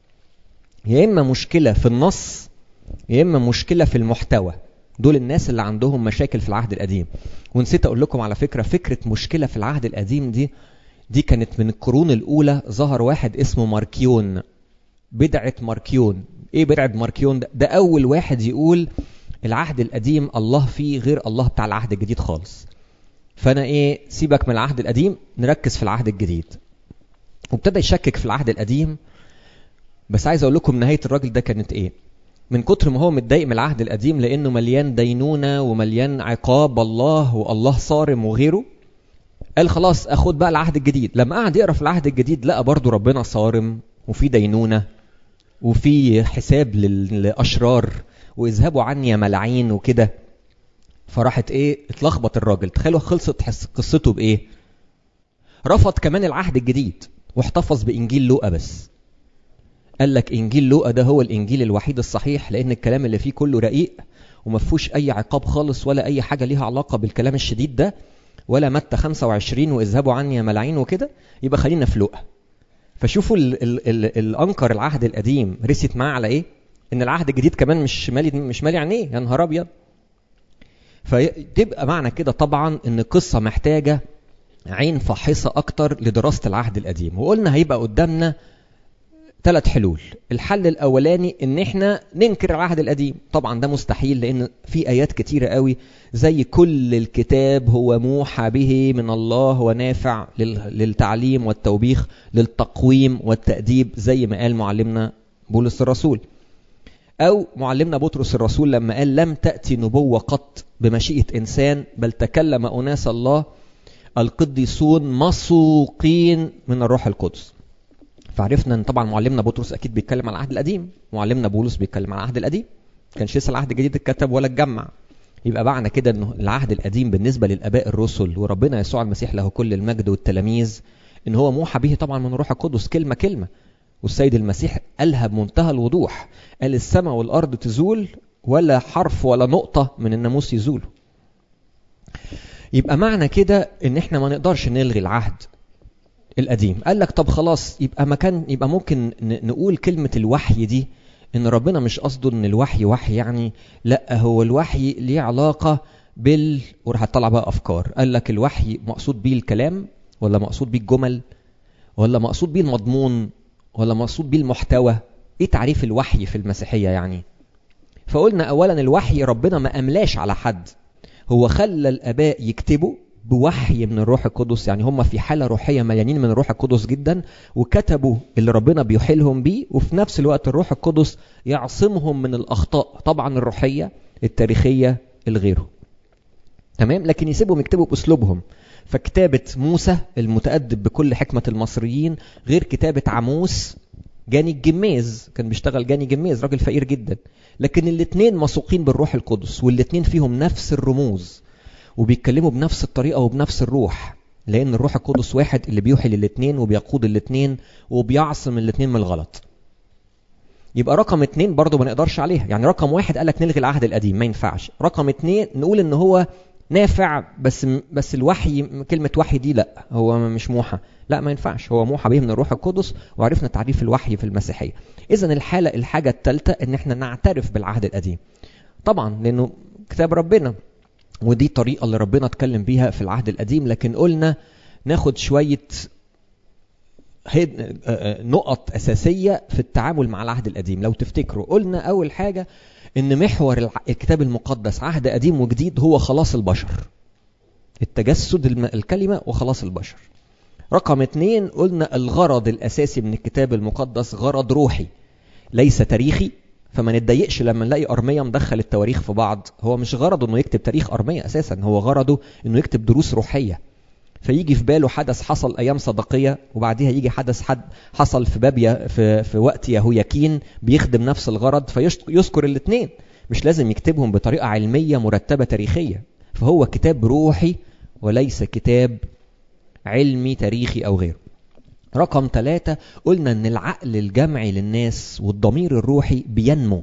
يا اما مشكله في النص يا اما مشكله في المحتوى دول الناس اللي عندهم مشاكل في العهد القديم ونسيت اقول لكم على فكره فكره مشكله في العهد القديم دي دي كانت من القرون الاولى ظهر واحد اسمه ماركيون بدعه ماركيون ايه بدعه ماركيون ده, ده اول واحد يقول العهد القديم الله فيه غير الله بتاع العهد الجديد خالص فانا ايه سيبك من العهد القديم نركز في العهد الجديد وابتدى يشكك في العهد القديم بس عايز اقول لكم نهايه الراجل ده كانت ايه من كتر ما هو متضايق من العهد القديم لانه مليان دينونه ومليان عقاب الله والله صارم وغيره قال خلاص اخد بقى العهد الجديد لما قعد يقرا في العهد الجديد لقى برضه ربنا صارم وفي دينونه وفي حساب للاشرار واذهبوا عني يا ملاعين وكده فراحت ايه اتلخبط الراجل تخيلوا خلصت قصته بايه رفض كمان العهد الجديد واحتفظ بانجيل لوقا بس قال لك انجيل لوقا ده هو الانجيل الوحيد الصحيح لان الكلام اللي فيه كله رقيق وما فيهوش اي عقاب خالص ولا اي حاجه ليها علاقه بالكلام الشديد ده ولا متى 25 واذهبوا عني يا ملاعين وكده يبقى خلينا في لوقا فشوفوا ال ال ال الانكر العهد القديم رست معاه على ايه ان العهد الجديد كمان مش مالي مش مالي عينيه يا نهار ابيض فتبقى معنى كده طبعا ان القصه محتاجه عين فاحصه اكتر لدراسه العهد القديم وقلنا هيبقى قدامنا ثلاث حلول الحل الاولاني ان احنا ننكر العهد القديم طبعا ده مستحيل لان في ايات كتيره قوي زي كل الكتاب هو موحى به من الله ونافع للتعليم والتوبيخ للتقويم والتاديب زي ما قال معلمنا بولس الرسول او معلمنا بطرس الرسول لما قال لم تاتي نبوه قط بمشيئه انسان بل تكلم اناس الله القديسون مسوقين من الروح القدس فعرفنا ان طبعا معلمنا بطرس اكيد بيتكلم على العهد القديم معلمنا بولس بيتكلم على العهد القديم كانش لسه العهد الجديد اتكتب ولا اتجمع يبقى معنى كده ان العهد القديم بالنسبه للاباء الرسل وربنا يسوع المسيح له كل المجد والتلاميذ ان هو موحى به طبعا من الروح القدس كلمه كلمه والسيد المسيح قالها بمنتهى الوضوح قال السماء والارض تزول ولا حرف ولا نقطه من الناموس يزولوا يبقى معنى كده ان احنا ما نقدرش نلغي العهد القديم قال لك طب خلاص يبقى مكان يبقى ممكن نقول كلمة الوحي دي ان ربنا مش قصده ان الوحي وحي يعني لا هو الوحي ليه علاقة بال وراح هتطلع بقى افكار قال لك الوحي مقصود بيه الكلام ولا مقصود بيه الجمل ولا مقصود بيه المضمون ولا مقصود بيه المحتوى ايه تعريف الوحي في المسيحية يعني فقلنا اولا الوحي ربنا ما املاش على حد هو خلى الاباء يكتبوا بوحي من الروح القدس يعني هم في حاله روحيه مليانين من الروح القدس جدا وكتبوا اللي ربنا بيحيلهم بيه وفي نفس الوقت الروح القدس يعصمهم من الاخطاء طبعا الروحيه التاريخيه الغيره تمام لكن يسيبهم يكتبوا باسلوبهم فكتابه موسى المتادب بكل حكمه المصريين غير كتابه عموس جاني الجميز كان بيشتغل جاني جميز راجل فقير جدا لكن الاثنين مسوقين بالروح القدس والاثنين فيهم نفس الرموز وبيتكلموا بنفس الطريقة وبنفس الروح لأن الروح القدس واحد اللي بيوحي للاتنين وبيقود الاتنين وبيعصم الاتنين من الغلط يبقى رقم اتنين برضه ما نقدرش عليها يعني رقم واحد قالك نلغي العهد القديم ما ينفعش رقم اتنين نقول ان هو نافع بس بس الوحي كلمة وحي دي لا هو مش موحى لا ما ينفعش هو موحى به من الروح القدس وعرفنا تعريف الوحي في المسيحية إذا الحالة الحاجة الثالثة إن احنا نعترف بالعهد القديم طبعا لأنه كتاب ربنا ودي طريقة اللي ربنا اتكلم بيها في العهد القديم لكن قلنا ناخد شوية نقط أساسية في التعامل مع العهد القديم لو تفتكروا قلنا أول حاجة إن محور الكتاب المقدس عهد قديم وجديد هو خلاص البشر التجسد الكلمة وخلاص البشر رقم اتنين قلنا الغرض الأساسي من الكتاب المقدس غرض روحي ليس تاريخي فما نتضايقش لما نلاقي أرمية مدخل التواريخ في بعض هو مش غرضه انه يكتب تاريخ أرمية أساسا هو غرضه انه يكتب دروس روحية فيجي في باله حدث حصل ايام صدقيه وبعديها يجي حدث حد حصل في باب في, في وقت يهوياكين بيخدم نفس الغرض فيذكر الاثنين مش لازم يكتبهم بطريقه علميه مرتبه تاريخيه فهو كتاب روحي وليس كتاب علمي تاريخي او غيره رقم ثلاثة قلنا ان العقل الجمعي للناس والضمير الروحي بينمو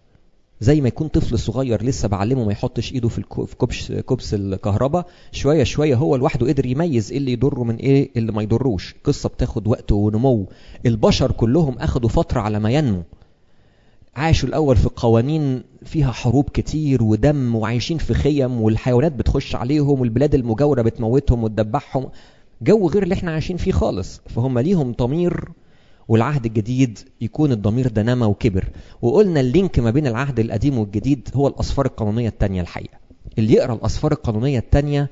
زي ما يكون طفل صغير لسه بعلمه ما يحطش ايده في كبش كبس الكهرباء شويه شويه هو لوحده قدر يميز ايه اللي يضره من ايه اللي ما يضروش قصه بتاخد وقت ونمو البشر كلهم اخدوا فتره على ما ينمو عاشوا الاول في قوانين فيها حروب كتير ودم وعايشين في خيم والحيوانات بتخش عليهم والبلاد المجاوره بتموتهم وتدبحهم جو غير اللي احنا عايشين فيه خالص فهم ليهم ضمير والعهد الجديد يكون الضمير ده نما وكبر وقلنا اللينك ما بين العهد القديم والجديد هو الأسفار القانونية التانية الحقيقة اللي يقرأ الأسفار القانونية التانية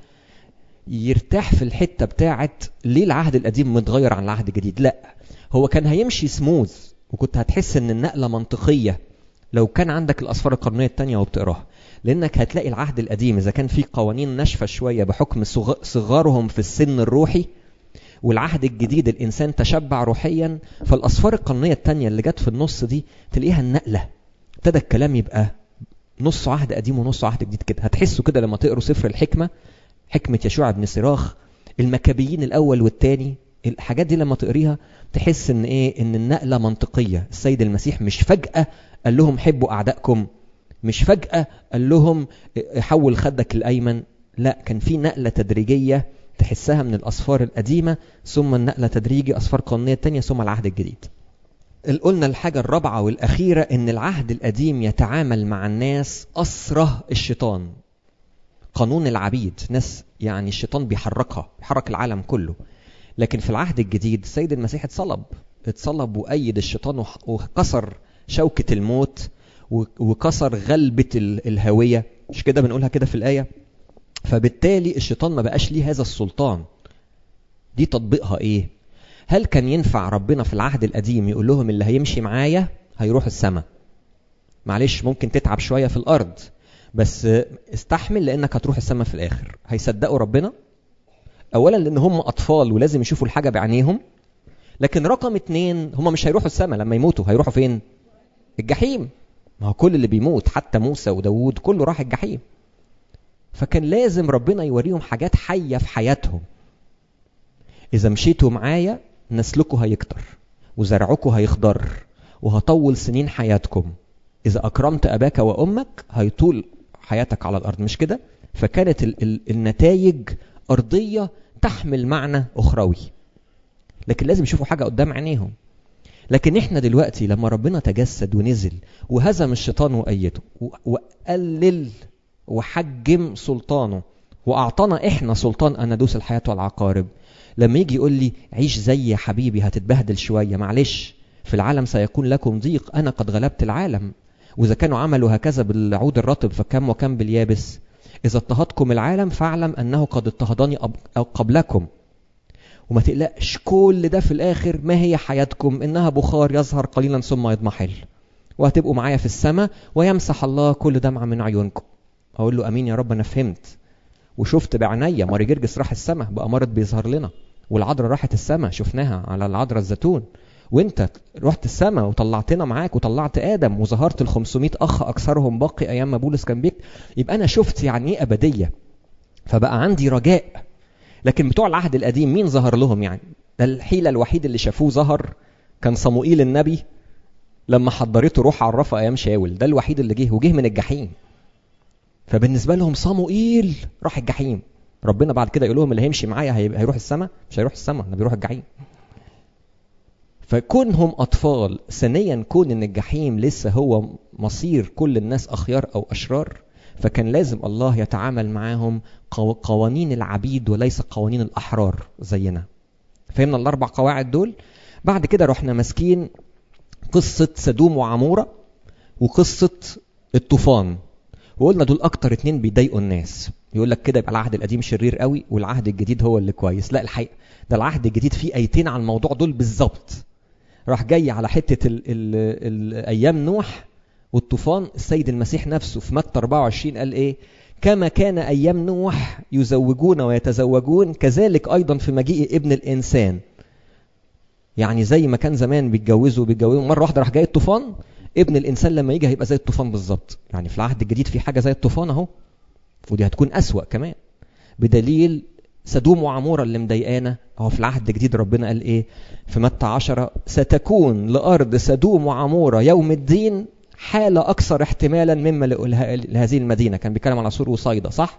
يرتاح في الحتة بتاعت ليه العهد القديم متغير عن العهد الجديد لا هو كان هيمشي سموث وكنت هتحس ان النقلة منطقية لو كان عندك الأسفار القانونية التانية وبتقراها لأنك هتلاقي العهد القديم إذا كان فيه قوانين ناشفة شوية بحكم صغارهم في السن الروحي والعهد الجديد الإنسان تشبع روحيا فالأسفار القانونية التانية اللي جت في النص دي تلاقيها النقلة ابتدى الكلام يبقى نص عهد قديم ونص عهد جديد كده هتحسوا كده لما تقروا سفر الحكمة حكمة يشوع بن سراخ المكابيين الأول والتاني الحاجات دي لما تقريها تحس ان ايه ان النقله منطقيه السيد المسيح مش فجاه قال لهم حبوا اعدائكم مش فجاه قال لهم حول خدك الايمن لا كان في نقله تدريجيه تحسها من الأصفار القديمة ثم النقلة تدريجي أصفار قانونية تانية ثم العهد الجديد قلنا الحاجة الرابعة والأخيرة إن العهد القديم يتعامل مع الناس أسره الشيطان قانون العبيد ناس يعني الشيطان بيحركها بيحرك العالم كله لكن في العهد الجديد السيد المسيح اتصلب اتصلب وأيد الشيطان وكسر شوكة الموت وكسر غلبة الهوية مش كده بنقولها كده في الآية فبالتالي الشيطان ما بقاش ليه هذا السلطان دي تطبيقها ايه هل كان ينفع ربنا في العهد القديم يقول لهم اللي هيمشي معايا هيروح السماء معلش ممكن تتعب شويه في الارض بس استحمل لانك هتروح السماء في الاخر هيصدقوا ربنا اولا لان هم اطفال ولازم يشوفوا الحاجه بعينيهم لكن رقم اتنين هم مش هيروحوا السماء لما يموتوا هيروحوا فين الجحيم ما هو كل اللي بيموت حتى موسى وداوود كله راح الجحيم فكان لازم ربنا يوريهم حاجات حية في حياتهم إذا مشيتوا معايا نسلكوا هيكتر وزرعكم هيخضر وهطول سنين حياتكم إذا أكرمت أباك وأمك هيطول حياتك على الأرض مش كده؟ فكانت ال ال النتائج أرضية تحمل معنى أخروي لكن لازم يشوفوا حاجة قدام عينيهم لكن احنا دلوقتي لما ربنا تجسد ونزل وهزم الشيطان وأيته وقلل وحجم سلطانه واعطانا احنا سلطان ان ندوس الحياه والعقارب لما يجي يقول لي عيش زي يا حبيبي هتتبهدل شويه معلش في العالم سيكون لكم ضيق انا قد غلبت العالم واذا كانوا عملوا هكذا بالعود الرطب فكم وكم باليابس اذا اضطهدكم العالم فاعلم انه قد اضطهدني قبلكم وما تقلقش كل ده في الاخر ما هي حياتكم انها بخار يظهر قليلا ثم يضمحل وهتبقوا معايا في السماء ويمسح الله كل دمعه من عيونكم اقول له امين يا رب انا فهمت وشفت بعينيا ماري جرجس راح السماء بقى مرض بيظهر لنا والعذراء راحت السماء شفناها على العذراء الزيتون وانت رحت السماء وطلعتنا معاك وطلعت ادم وظهرت ال 500 اخ اكثرهم باقي ايام ما بولس كان بيك يبقى انا شفت يعني ايه ابديه فبقى عندي رجاء لكن بتوع العهد القديم مين ظهر لهم يعني ده الحيله الوحيد اللي شافوه ظهر كان صموئيل النبي لما حضرته روح عرفه ايام شاول ده الوحيد اللي جه وجه من الجحيم فبالنسبه لهم صموئيل راح الجحيم ربنا بعد كده يقول لهم اللي هيمشي معايا هيروح السماء مش هيروح السماء ده بيروح الجحيم فكونهم اطفال ثانيا كون ان الجحيم لسه هو مصير كل الناس اخيار او اشرار فكان لازم الله يتعامل معاهم قوانين العبيد وليس قوانين الاحرار زينا فهمنا الاربع قواعد دول بعد كده رحنا ماسكين قصه سدوم وعموره وقصه الطوفان وقلنا دول اكتر اتنين بيضايقوا الناس يقول لك كده يبقى العهد القديم شرير قوي والعهد الجديد هو اللي كويس لا الحقيقه ده العهد الجديد فيه ايتين على الموضوع دول بالظبط راح جاي على حته ال ال ال ايام نوح والطوفان السيد المسيح نفسه في متى 24 قال ايه كما كان أيام نوح يزوجون ويتزوجون كذلك أيضا في مجيء ابن الإنسان يعني زي ما كان زمان بيتجوزوا بيتجوزوا مرة واحدة راح جاي الطوفان ابن الإنسان لما يجي هيبقى زي الطوفان بالظبط يعني في العهد الجديد في حاجة زي الطوفان أهو ودي هتكون أسوأ كمان بدليل سدوم وعمورة اللي مضايقانا هو في العهد الجديد ربنا قال ايه في متى عشرة ستكون لأرض سدوم وعمورة يوم الدين حالة أكثر احتمالا مما لهذه المدينة كان بيتكلم على سور وصيدا صح؟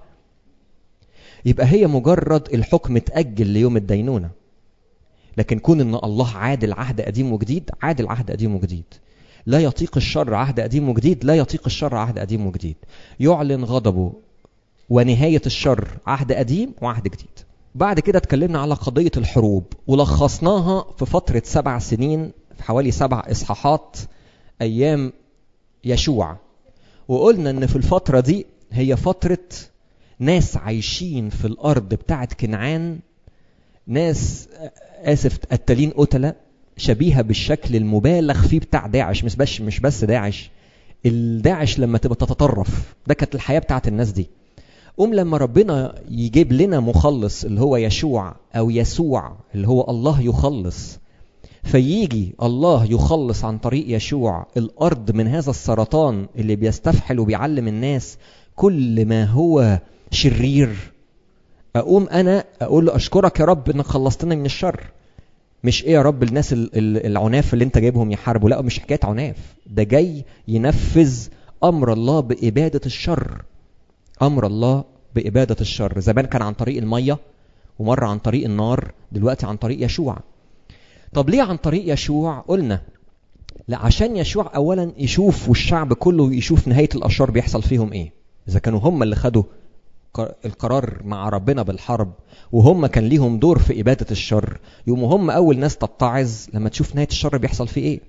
يبقى هي مجرد الحكم اتأجل ليوم الدينونة لكن كون ان الله عادل عهد قديم وجديد عادل عهد قديم وجديد لا يطيق الشر عهد قديم وجديد لا يطيق الشر عهد قديم وجديد يعلن غضبه ونهاية الشر عهد قديم وعهد جديد بعد كده اتكلمنا على قضية الحروب ولخصناها في فترة سبع سنين في حوالي سبع إصحاحات أيام يشوع وقلنا ان في الفترة دي هي فترة ناس عايشين في الأرض بتاعت كنعان ناس آسف قتالين قتلة شبيهة بالشكل المبالغ فيه بتاع داعش مش بس مش بس داعش الداعش لما تبقى تتطرف ده كانت الحياة بتاعت الناس دي قوم لما ربنا يجيب لنا مخلص اللي هو يشوع أو يسوع اللي هو الله يخلص فيجي الله يخلص عن طريق يشوع الأرض من هذا السرطان اللي بيستفحل وبيعلم الناس كل ما هو شرير أقوم أنا أقول له أشكرك يا رب إنك خلصتنا من الشر مش ايه يا رب الناس العناف اللي انت جايبهم يحاربوا لا مش حكايه عناف ده جاي ينفذ امر الله باباده الشر امر الله باباده الشر زمان كان عن طريق الميه ومره عن طريق النار دلوقتي عن طريق يشوع طب ليه عن طريق يشوع قلنا لا عشان يشوع اولا يشوف والشعب كله يشوف نهايه الاشرار بيحصل فيهم ايه اذا كانوا هم اللي خدوا القرار مع ربنا بالحرب وهم كان ليهم دور في إبادة الشر يوم هم أول ناس تتعظ لما تشوف نهاية الشر بيحصل فيه إيه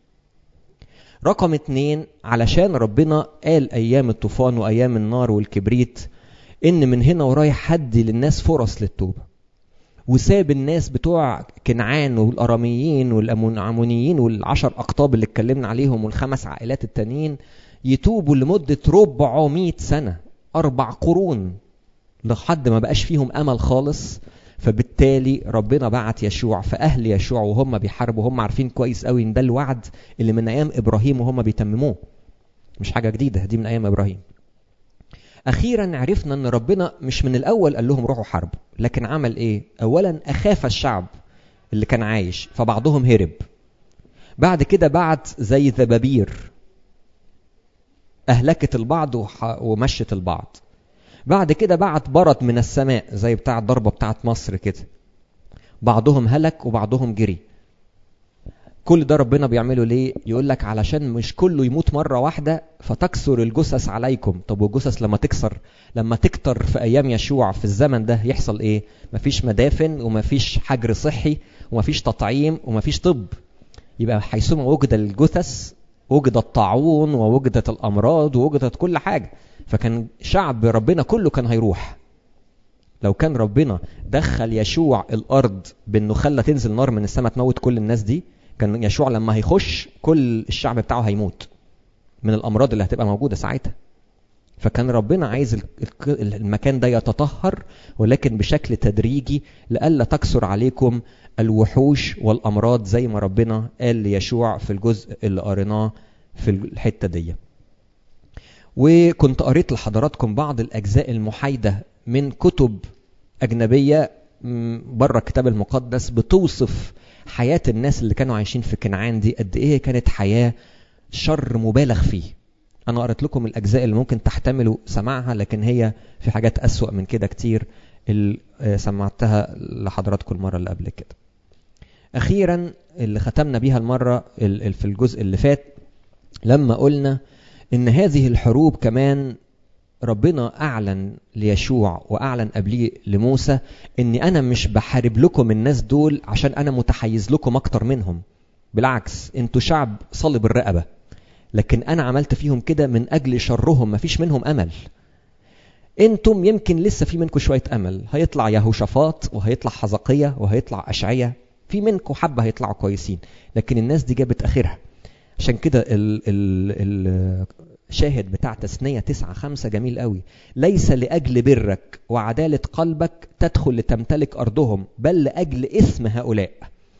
رقم اتنين علشان ربنا قال أيام الطوفان وأيام النار والكبريت إن من هنا ورايح هدي للناس فرص للتوبة وساب الناس بتوع كنعان والأراميين والأمونيين والعشر أقطاب اللي اتكلمنا عليهم والخمس عائلات التانيين يتوبوا لمدة 400 سنة أربع قرون لحد ما بقاش فيهم أمل خالص فبالتالي ربنا بعت يشوع فأهل يشوع وهم بيحاربوا هم عارفين كويس قوي إن ده الوعد اللي من أيام إبراهيم وهم بيتمموه مش حاجة جديدة دي من أيام إبراهيم أخيرا عرفنا أن ربنا مش من الأول قال لهم روحوا حرب لكن عمل إيه؟ أولا أخاف الشعب اللي كان عايش فبعضهم هرب بعد كده بعت زي ذبابير أهلكت البعض ومشت البعض بعد كده بعت برد من السماء زي بتاع الضربة بتاعت مصر كده بعضهم هلك وبعضهم جري كل ده ربنا بيعمله ليه يقول لك علشان مش كله يموت مرة واحدة فتكسر الجثث عليكم طب والجثث لما تكسر لما تكتر في أيام يشوع في الزمن ده يحصل إيه مفيش مدافن ومفيش حجر صحي ومفيش تطعيم ومفيش طب يبقى حيثما وجد الجثث وجد الطاعون ووجدت الأمراض ووجدت كل حاجة فكان شعب ربنا كله كان هيروح لو كان ربنا دخل يشوع الأرض بأنه خلى تنزل نار من السماء تموت كل الناس دي كان يشوع لما هيخش كل الشعب بتاعه هيموت من الأمراض اللي هتبقى موجودة ساعتها فكان ربنا عايز المكان ده يتطهر ولكن بشكل تدريجي لئلا تكثر عليكم الوحوش والأمراض زي ما ربنا قال ليشوع في الجزء اللي قريناه في الحتة دي وكنت قريت لحضراتكم بعض الأجزاء المحايدة من كتب أجنبية بره الكتاب المقدس بتوصف حياة الناس اللي كانوا عايشين في كنعان دي قد إيه كانت حياة شر مبالغ فيه أنا قريت لكم الأجزاء اللي ممكن تحتملوا سماعها لكن هي في حاجات أسوأ من كده كتير اللي سمعتها لحضراتكم المرة اللي قبل كده أخيرا اللي ختمنا بيها المرة في الجزء اللي فات لما قلنا إن هذه الحروب كمان ربنا أعلن ليشوع وأعلن قبليه لموسى إني أنا مش بحارب لكم الناس دول عشان أنا متحيز لكم أكتر منهم بالعكس أنتوا شعب صلب الرقبة لكن أنا عملت فيهم كده من أجل شرهم مفيش منهم أمل انتم يمكن لسه في منكم شويه امل هيطلع يهوشافاط وهيطلع حزقيه وهيطلع اشعيا في منكم حبه هيطلعوا كويسين لكن الناس دي جابت اخرها عشان كده ال ال ال شاهد بتاع تثنية تسعة خمسة جميل قوي ليس لأجل برك وعدالة قلبك تدخل لتمتلك أرضهم بل لأجل اسم هؤلاء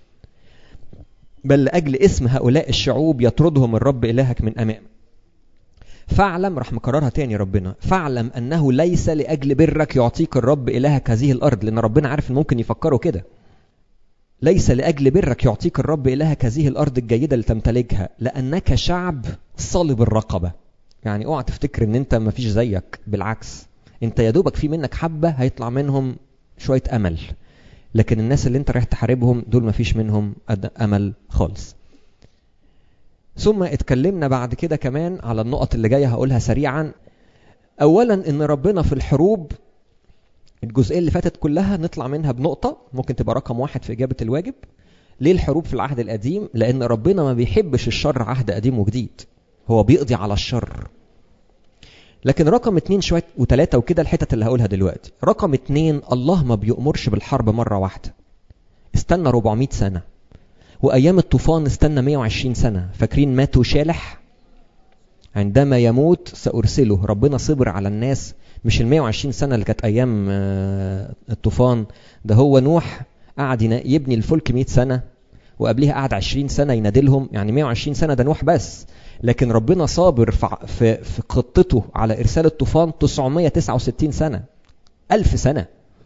بل لأجل اسم هؤلاء الشعوب يطردهم الرب إلهك من أمام فاعلم راح مكررها تاني ربنا فاعلم أنه ليس لأجل برك يعطيك الرب إلهك هذه الأرض لأن ربنا عارف إن ممكن يفكروا كده ليس لأجل برك يعطيك الرب إلهك هذه الأرض الجيدة لتمتلكها لأنك شعب صلب الرقبة يعني اوعى تفتكر ان انت مفيش زيك بالعكس انت يا دوبك في منك حبة هيطلع منهم شوية أمل لكن الناس اللي انت رايح تحاربهم دول مفيش منهم أمل خالص ثم اتكلمنا بعد كده كمان على النقط اللي جاية هقولها سريعا أولا ان ربنا في الحروب الجزئية اللي فاتت كلها نطلع منها بنقطة ممكن تبقى رقم واحد في إجابة الواجب ليه الحروب في العهد القديم لأن ربنا ما بيحبش الشر عهد قديم وجديد هو بيقضي على الشر لكن رقم اتنين شوية وتلاتة وكده الحتت اللي هقولها دلوقتي رقم اتنين الله ما بيأمرش بالحرب مرة واحدة استنى 400 سنة وأيام الطوفان استنى 120 سنة فاكرين ماتوا شالح عندما يموت سأرسله ربنا صبر على الناس مش ال 120 سنة اللي كانت أيام الطوفان ده هو نوح قعد يبني الفلك 100 سنة وقبليها قعد 20 سنة ينادلهم يعني 120 سنة ده نوح بس لكن ربنا صابر في في خطته على إرسال الطوفان 969 سنة ألف سنة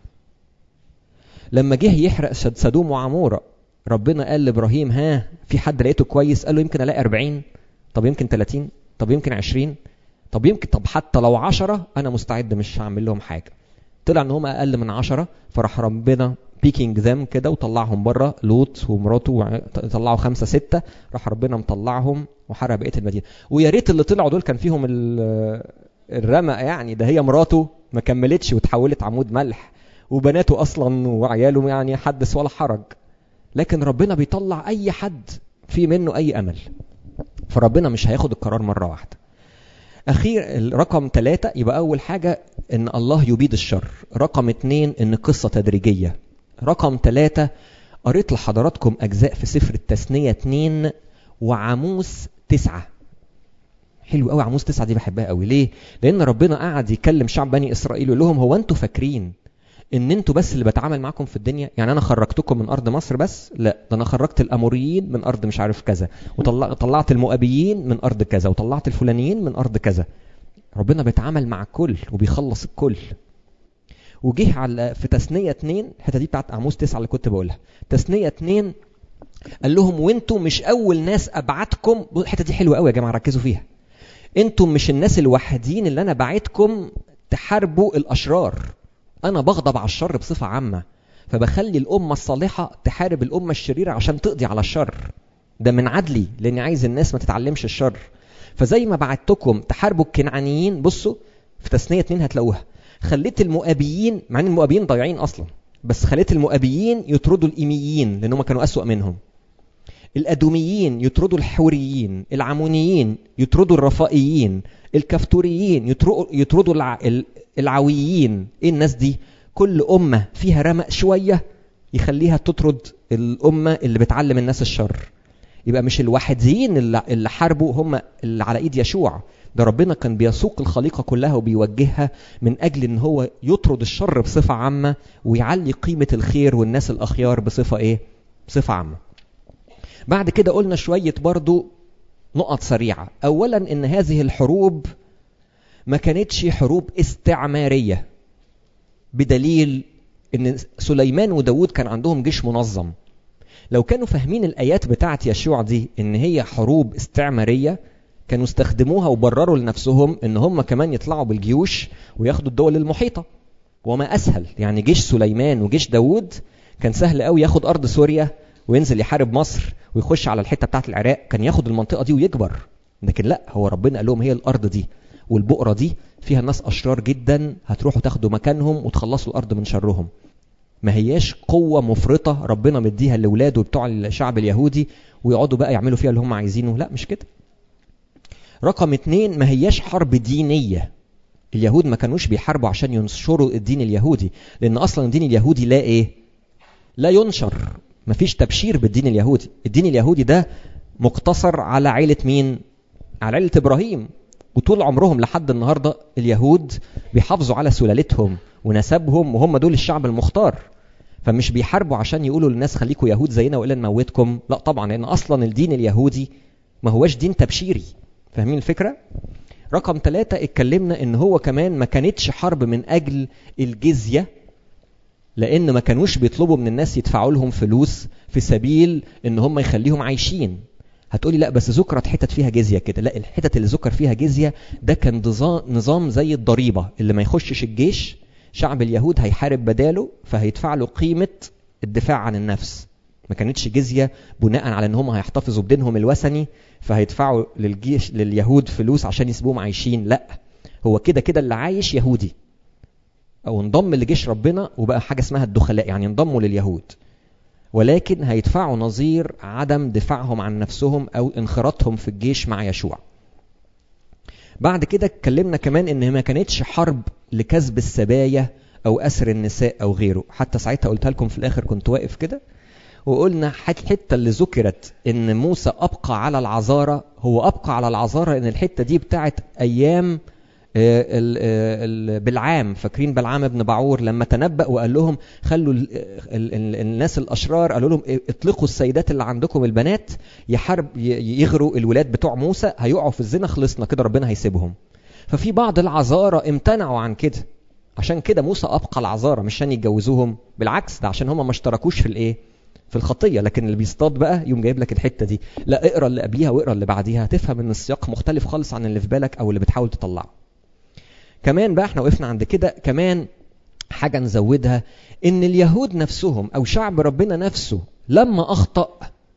لما جه يحرق سدوم وعمورة ربنا قال لإبراهيم ها في حد لقيته كويس قال له يمكن ألاقي 40 طب يمكن 30 طب يمكن 20 طب يمكن طب حتى لو 10 أنا مستعد مش هعمل لهم حاجة طلع ان هم اقل من 10 فراح ربنا بيكينج ذم كده وطلعهم بره لوط ومراته طلعوا خمسة ستة راح ربنا مطلعهم وحرق بقيه المدينه ويا ريت اللي طلعوا دول كان فيهم الرمق يعني ده هي مراته ما كملتش وتحولت عمود ملح وبناته اصلا وعياله يعني حدث ولا حرج لكن ربنا بيطلع اي حد في منه اي امل فربنا مش هياخد القرار مره واحده اخير رقم ثلاثة يبقى اول حاجة ان الله يبيد الشر رقم اتنين ان قصة تدريجية رقم ثلاثة قريت لحضراتكم اجزاء في سفر التثنية اتنين وعاموس تسعة حلو قوي عاموس تسعة دي بحبها قوي ليه لان ربنا قعد يكلم شعب بني اسرائيل يقول لهم هو انتوا فاكرين ان انتوا بس اللي بتعامل معاكم في الدنيا يعني انا خرجتكم من ارض مصر بس لا ده انا خرجت الاموريين من ارض مش عارف كذا وطلعت المؤابيين من ارض كذا وطلعت الفلانيين من ارض كذا ربنا بيتعامل مع الكل وبيخلص الكل وجه على في تثنيه اتنين الحته دي بتاعت عموس تسعه اللي كنت بقولها تثنيه اتنين قال لهم وانتم مش اول ناس ابعتكم الحته دي حلوه قوي يا جماعه ركزوا فيها انتم مش الناس الوحيدين اللي انا بعتكم تحاربوا الاشرار انا بغضب على الشر بصفه عامه فبخلي الامه الصالحه تحارب الامه الشريره عشان تقضي على الشر ده من عدلي لاني عايز الناس ما تتعلمش الشر فزي ما بعتكم تحاربوا الكنعانيين بصوا في تثنيه اتنين هتلاقوها خليت المؤابيين مع ان المؤابيين ضايعين اصلا بس خليت المؤابيين يطردوا الايميين لانهم كانوا اسوا منهم الادوميين يطردوا الحوريين العمونيين يطردوا الرفائيين الكفتوريين يطردوا الع... العويين ايه الناس دي كل امه فيها رمق شويه يخليها تطرد الامه اللي بتعلم الناس الشر يبقى مش الوحيدين اللي, اللي حاربوا هم اللي على ايد يشوع ده ربنا كان بيسوق الخليقه كلها وبيوجهها من اجل ان هو يطرد الشر بصفه عامه ويعلي قيمه الخير والناس الاخيار بصفه ايه بصفه عامه بعد كده قلنا شويه برضو نقط سريعه اولا ان هذه الحروب ما كانتش حروب استعماريه بدليل ان سليمان وداود كان عندهم جيش منظم لو كانوا فاهمين الايات بتاعه يشوع دي ان هي حروب استعماريه كانوا استخدموها وبرروا لنفسهم ان هم كمان يطلعوا بالجيوش وياخدوا الدول المحيطه وما اسهل يعني جيش سليمان وجيش داود كان سهل قوي ياخد ارض سوريا وينزل يحارب مصر ويخش على الحته بتاعه العراق كان ياخد المنطقه دي ويكبر لكن لا هو ربنا قال لهم هي الارض دي والبقره دي فيها ناس اشرار جدا هتروحوا تاخدوا مكانهم وتخلصوا الارض من شرهم ما هياش قوة مفرطة ربنا مديها لولاده بتوع الشعب اليهودي ويقعدوا بقى يعملوا فيها اللي هم عايزينه لا مش كده رقم اتنين ما هياش حرب دينية اليهود ما كانوش بيحاربوا عشان ينشروا الدين اليهودي لان اصلا الدين اليهودي لا ايه لا ينشر مفيش تبشير بالدين اليهودي الدين اليهودي ده مقتصر على عيلة مين على عيلة ابراهيم وطول عمرهم لحد النهارده اليهود بيحافظوا على سلالتهم ونسبهم وهم دول الشعب المختار فمش بيحاربوا عشان يقولوا للناس خليكم يهود زينا والا نموتكم لا طبعا لان اصلا الدين اليهودي ما هوش دين تبشيري فاهمين الفكره رقم ثلاثة اتكلمنا ان هو كمان ما كانتش حرب من اجل الجزية لان ما كانوش بيطلبوا من الناس يدفعوا لهم فلوس في سبيل ان هم يخليهم عايشين هتقولي لا بس ذكرت حتت فيها جزيه كده لا الحتت اللي ذكر فيها جزيه ده كان نظام زي الضريبه اللي ما يخشش الجيش شعب اليهود هيحارب بداله فهيدفع له قيمه الدفاع عن النفس ما كانتش جزيه بناء على ان هم هيحتفظوا بدينهم الوثني فهيدفعوا للجيش لليهود فلوس عشان يسيبوهم عايشين لا هو كده كده اللي عايش يهودي او انضم لجيش ربنا وبقى حاجه اسمها الدخلاء يعني انضموا لليهود ولكن هيدفعوا نظير عدم دفاعهم عن نفسهم او انخراطهم في الجيش مع يشوع بعد كده اتكلمنا كمان ان ما كانتش حرب لكسب السبايا او اسر النساء او غيره حتى ساعتها قلتها لكم في الاخر كنت واقف كده وقلنا الحته اللي ذكرت ان موسى ابقى على العذاره هو ابقى على العذاره ان الحته دي بتاعت ايام بالعام فاكرين بلعام ابن بعور لما تنبأ وقال لهم خلوا ال ال ال الناس الاشرار قالوا لهم اطلقوا السيدات اللي عندكم البنات يحارب يغروا الولاد بتوع موسى هيقعوا في الزنا خلصنا كده ربنا هيسيبهم ففي بعض العذارى امتنعوا عن كده عشان كده موسى ابقى العذارى مش عشان يتجوزوهم بالعكس ده عشان هم ما اشتركوش في الايه في الخطيه لكن اللي بيصطاد بقى يوم جايب لك الحته دي لا اقرا اللي قبليها واقرا اللي بعديها هتفهم ان السياق مختلف خالص عن اللي في بالك او اللي بتحاول تطلعه كمان بقى احنا وقفنا عند كده كمان حاجة نزودها ان اليهود نفسهم او شعب ربنا نفسه لما اخطأ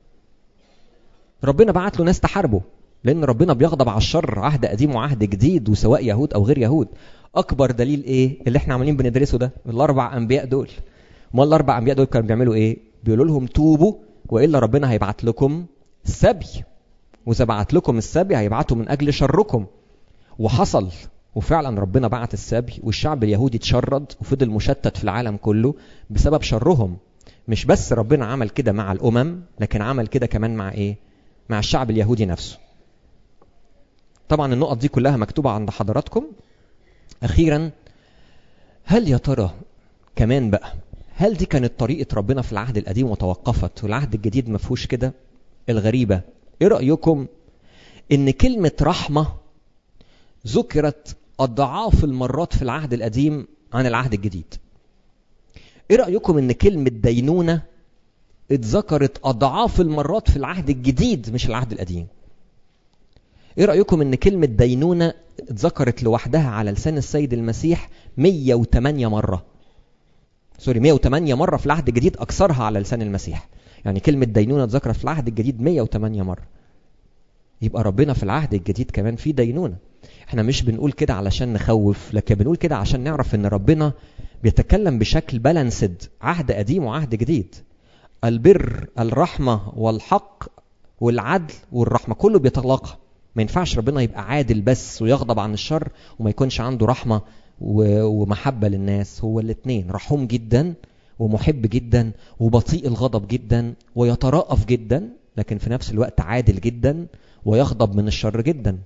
ربنا بعت له ناس تحاربه لان ربنا بيغضب على الشر عهد قديم وعهد جديد وسواء يهود او غير يهود اكبر دليل ايه اللي احنا عمالين بندرسه ده الاربع انبياء دول ما الاربع انبياء دول كانوا بيعملوا ايه بيقولوا لهم توبوا والا ربنا هيبعت لكم السبي واذا بعت لكم السبي هيبعته من اجل شركم وحصل وفعلا ربنا بعت السبي والشعب اليهودي اتشرد وفضل مشتت في العالم كله بسبب شرهم مش بس ربنا عمل كده مع الامم لكن عمل كده كمان مع ايه مع الشعب اليهودي نفسه طبعا النقط دي كلها مكتوبه عند حضراتكم اخيرا هل يا ترى كمان بقى هل دي كانت طريقه ربنا في العهد القديم وتوقفت والعهد الجديد ما فيهوش كده الغريبه ايه رايكم ان كلمه رحمه ذكرت أضعاف المرات في العهد القديم عن العهد الجديد ايه رأيكم ان كلمة دينونة اتذكرت أضعاف المرات في العهد الجديد مش العهد القديم ايه رأيكم ان كلمة دينونة اتذكرت لوحدها على لسان السيد المسيح 108 مرة سوري 108 مرة في العهد الجديد أكثرها على لسان المسيح يعني كلمة دينونة اتذكرت في العهد الجديد 108 مرة يبقى ربنا في العهد الجديد كمان في دينونة احنا مش بنقول كده علشان نخوف لكن بنقول كده عشان نعرف ان ربنا بيتكلم بشكل بالانسد عهد قديم وعهد جديد البر الرحمة والحق والعدل والرحمة كله بيتلاقى ما ينفعش ربنا يبقى عادل بس ويغضب عن الشر وما يكونش عنده رحمة ومحبة للناس هو الاثنين رحوم جدا ومحب جدا وبطيء الغضب جدا ويترأف جدا لكن في نفس الوقت عادل جدا ويغضب من الشر جدا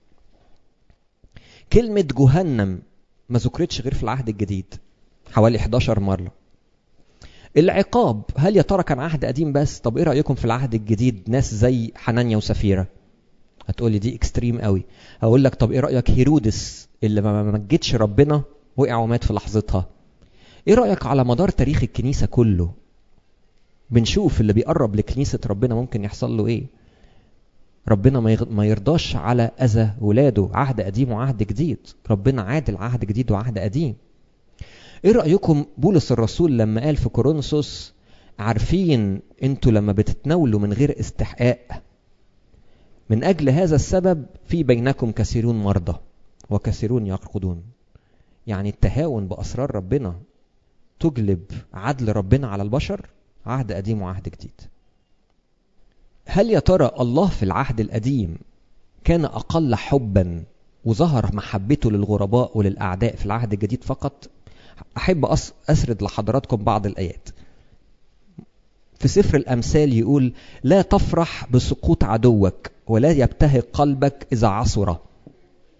كلمة جهنم ما ذكرتش غير في العهد الجديد حوالي 11 مرة العقاب هل يا ترى كان عهد قديم بس طب ايه رأيكم في العهد الجديد ناس زي حنانيا وسفيرة هتقولي دي اكستريم قوي هقول لك طب ايه رأيك هيرودس اللي ما مجدش ربنا وقع ومات في لحظتها ايه رأيك على مدار تاريخ الكنيسة كله بنشوف اللي بيقرب لكنيسة ربنا ممكن يحصل له ايه ربنا ما يرضاش على اذى ولاده عهد قديم وعهد جديد ربنا عادل عهد جديد وعهد قديم ايه رايكم بولس الرسول لما قال في كورنثوس عارفين انتوا لما بتتناولوا من غير استحقاق من اجل هذا السبب في بينكم كثيرون مرضى وكثيرون يرقدون يعني التهاون باسرار ربنا تجلب عدل ربنا على البشر عهد قديم وعهد جديد هل يا ترى الله في العهد القديم كان أقل حبا وظهر محبته للغرباء وللأعداء في العهد الجديد فقط أحب أسرد لحضراتكم بعض الآيات في سفر الأمثال يقول لا تفرح بسقوط عدوك ولا يبتهج قلبك إذا عصر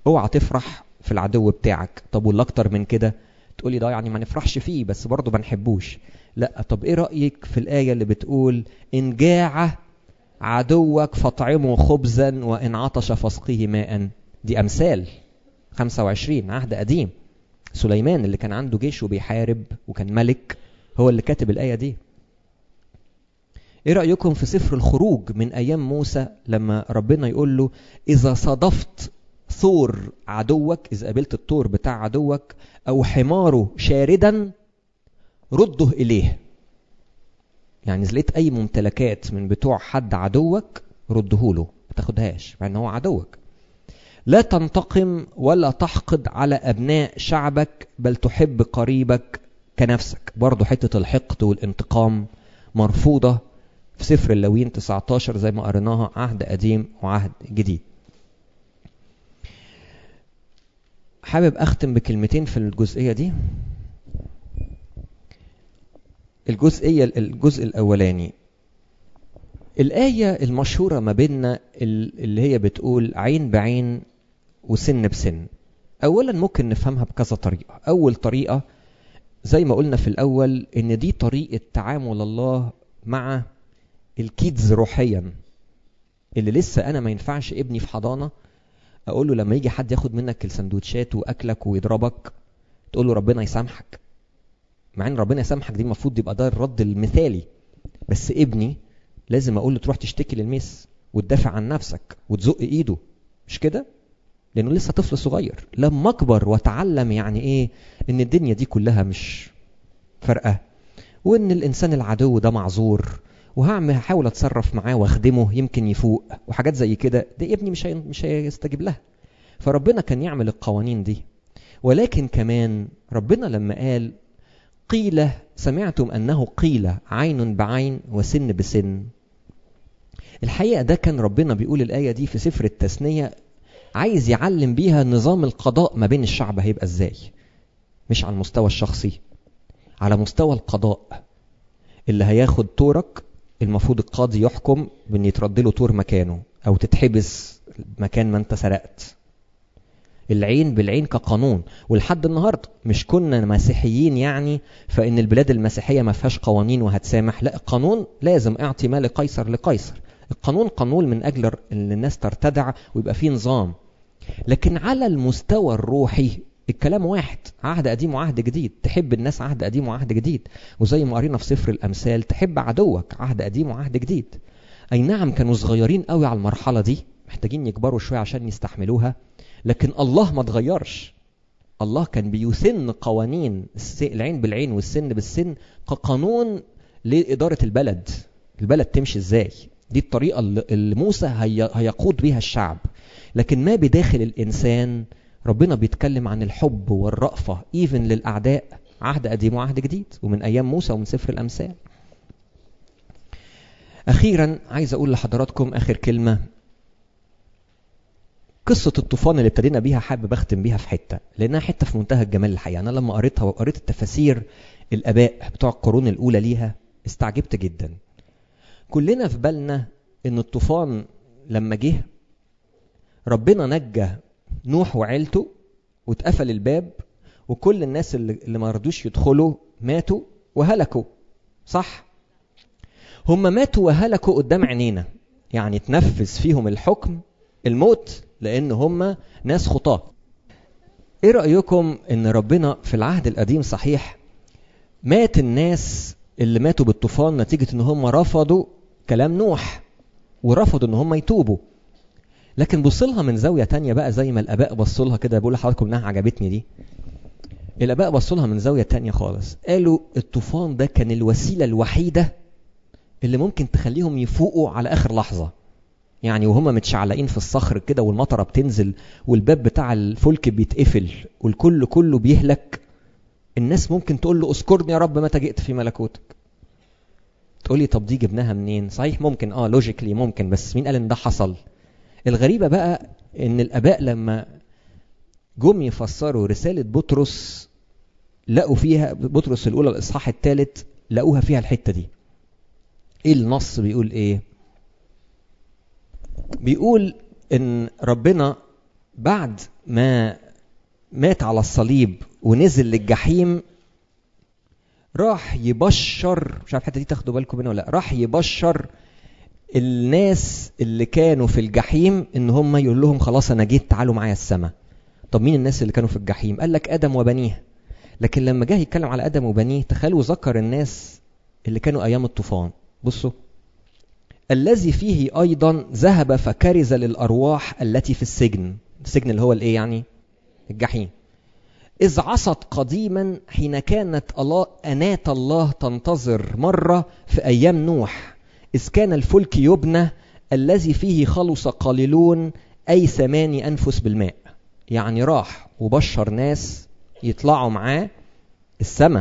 اوعى تفرح في العدو بتاعك طب والاكتر من كده تقولي ده يعني ما نفرحش فيه بس برضه ما نحبوش لا طب ايه رايك في الايه اللي بتقول ان جاع عدوك فاطعمه خبزا وان عطش فاسقيه ماء دي امثال 25 عهد قديم سليمان اللي كان عنده جيش وبيحارب وكان ملك هو اللي كاتب الايه دي ايه رايكم في سفر الخروج من ايام موسى لما ربنا يقول له اذا صادفت ثور عدوك اذا قابلت الثور بتاع عدوك او حماره شاردا رده اليه يعني اذا لقيت اي ممتلكات من بتوع حد عدوك رده له ما تاخدهاش مع ان هو عدوك لا تنتقم ولا تحقد على ابناء شعبك بل تحب قريبك كنفسك برضه حته الحقد والانتقام مرفوضه في سفر اللوين 19 زي ما قريناها عهد قديم وعهد جديد حابب اختم بكلمتين في الجزئيه دي الجزئيه الجزء الاولاني الايه المشهوره ما بيننا اللي هي بتقول عين بعين وسن بسن اولا ممكن نفهمها بكذا طريقه اول طريقه زي ما قلنا في الاول ان دي طريقه تعامل الله مع الكيدز روحيا اللي لسه انا ما ينفعش ابني في حضانه اقول له لما يجي حد ياخد منك السندوتشات واكلك ويضربك تقول له ربنا يسامحك مع ان ربنا يسامحك دي المفروض يبقى ده الرد المثالي بس ابني لازم اقول له تروح تشتكي للميس وتدافع عن نفسك وتزق ايده مش كده لانه لسه طفل صغير لما اكبر واتعلم يعني ايه ان الدنيا دي كلها مش فارقه وان الانسان العدو ده معذور وهعمل هحاول اتصرف معاه واخدمه يمكن يفوق وحاجات زي كده ده ابني مش هي... مش هيستجيب لها فربنا كان يعمل القوانين دي ولكن كمان ربنا لما قال قيل سمعتم انه قيل عين بعين وسن بسن الحقيقه ده كان ربنا بيقول الايه دي في سفر التثنيه عايز يعلم بيها نظام القضاء ما بين الشعب هيبقى ازاي مش على المستوى الشخصي على مستوى القضاء اللي هياخد تورك المفروض القاضي يحكم بان يترد له تور مكانه او تتحبس مكان ما انت سرقت العين بالعين كقانون ولحد النهارده مش كنا مسيحيين يعني فان البلاد المسيحيه ما فيهاش قوانين وهتسامح لا القانون لازم اعطي ما لقيصر لقيصر القانون قانون من اجل ان الناس ترتدع ويبقى فيه نظام لكن على المستوى الروحي الكلام واحد عهد قديم وعهد جديد تحب الناس عهد قديم وعهد جديد وزي ما قرينا في سفر الامثال تحب عدوك عهد قديم وعهد جديد اي نعم كانوا صغيرين قوي على المرحله دي محتاجين يكبروا شويه عشان يستحملوها لكن الله ما اتغيرش الله كان بيسن قوانين العين بالعين والسن بالسن كقانون لإدارة البلد البلد تمشي ازاي دي الطريقة اللي موسى هيقود بيها الشعب لكن ما بداخل الإنسان ربنا بيتكلم عن الحب والرأفة ايفن للأعداء عهد قديم وعهد جديد ومن أيام موسى ومن سفر الأمثال أخيرا عايز أقول لحضراتكم آخر كلمة قصة الطوفان اللي ابتدينا بيها حابب أختم بيها في حتة لأنها حتة في منتهى الجمال الحقيقة أنا لما قريتها وقريت التفاسير الآباء بتوع القرون الأولى ليها استعجبت جدا كلنا في بالنا إن الطوفان لما جه ربنا نجى نوح وعيلته واتقفل الباب وكل الناس اللي, اللي ما رضوش يدخلوا ماتوا وهلكوا صح هم ماتوا وهلكوا قدام عينينا يعني تنفذ فيهم الحكم الموت لان هم ناس خطاه ايه رايكم ان ربنا في العهد القديم صحيح مات الناس اللي ماتوا بالطوفان نتيجه ان هم رفضوا كلام نوح ورفضوا ان هم يتوبوا لكن بص لها من زاويه تانية بقى زي ما الاباء بصوا لها كده بقول لحضراتكم انها عجبتني دي الاباء بصوا لها من زاويه تانية خالص قالوا الطوفان ده كان الوسيله الوحيده اللي ممكن تخليهم يفوقوا على اخر لحظه يعني وهم متشعلقين في الصخر كده والمطره بتنزل والباب بتاع الفلك بيتقفل والكل كله بيهلك الناس ممكن تقول له اذكرني يا رب متى جئت في ملكوتك تقول لي طب دي جبناها منين صحيح ممكن اه لوجيكلي ممكن بس مين قال ان ده حصل الغريبة بقى ان الاباء لما جم يفسروا رسالة بطرس لقوا فيها بطرس الاولى الاصحاح الثالث لقوها فيها الحتة دي ايه النص بيقول ايه بيقول ان ربنا بعد ما مات على الصليب ونزل للجحيم راح يبشر مش عارف الحته دي تاخدوا بالكم منها ولا لا راح يبشر الناس اللي كانوا في الجحيم ان هم يقول لهم خلاص انا جيت تعالوا معايا السماء طب مين الناس اللي كانوا في الجحيم قال لك ادم وبنيه لكن لما جه يتكلم على ادم وبنيه تخيلوا ذكر الناس اللي كانوا ايام الطوفان بصوا الذي فيه ايضا ذهب فكرز للارواح التي في السجن السجن اللي هو الايه يعني الجحيم إذ عصت قديما حين كانت الله أنات الله تنتظر مرة في أيام نوح إذ كان الفلك يبنى الذي فيه خلص قليلون أي ثماني أنفس بالماء يعني راح وبشر ناس يطلعوا معاه السماء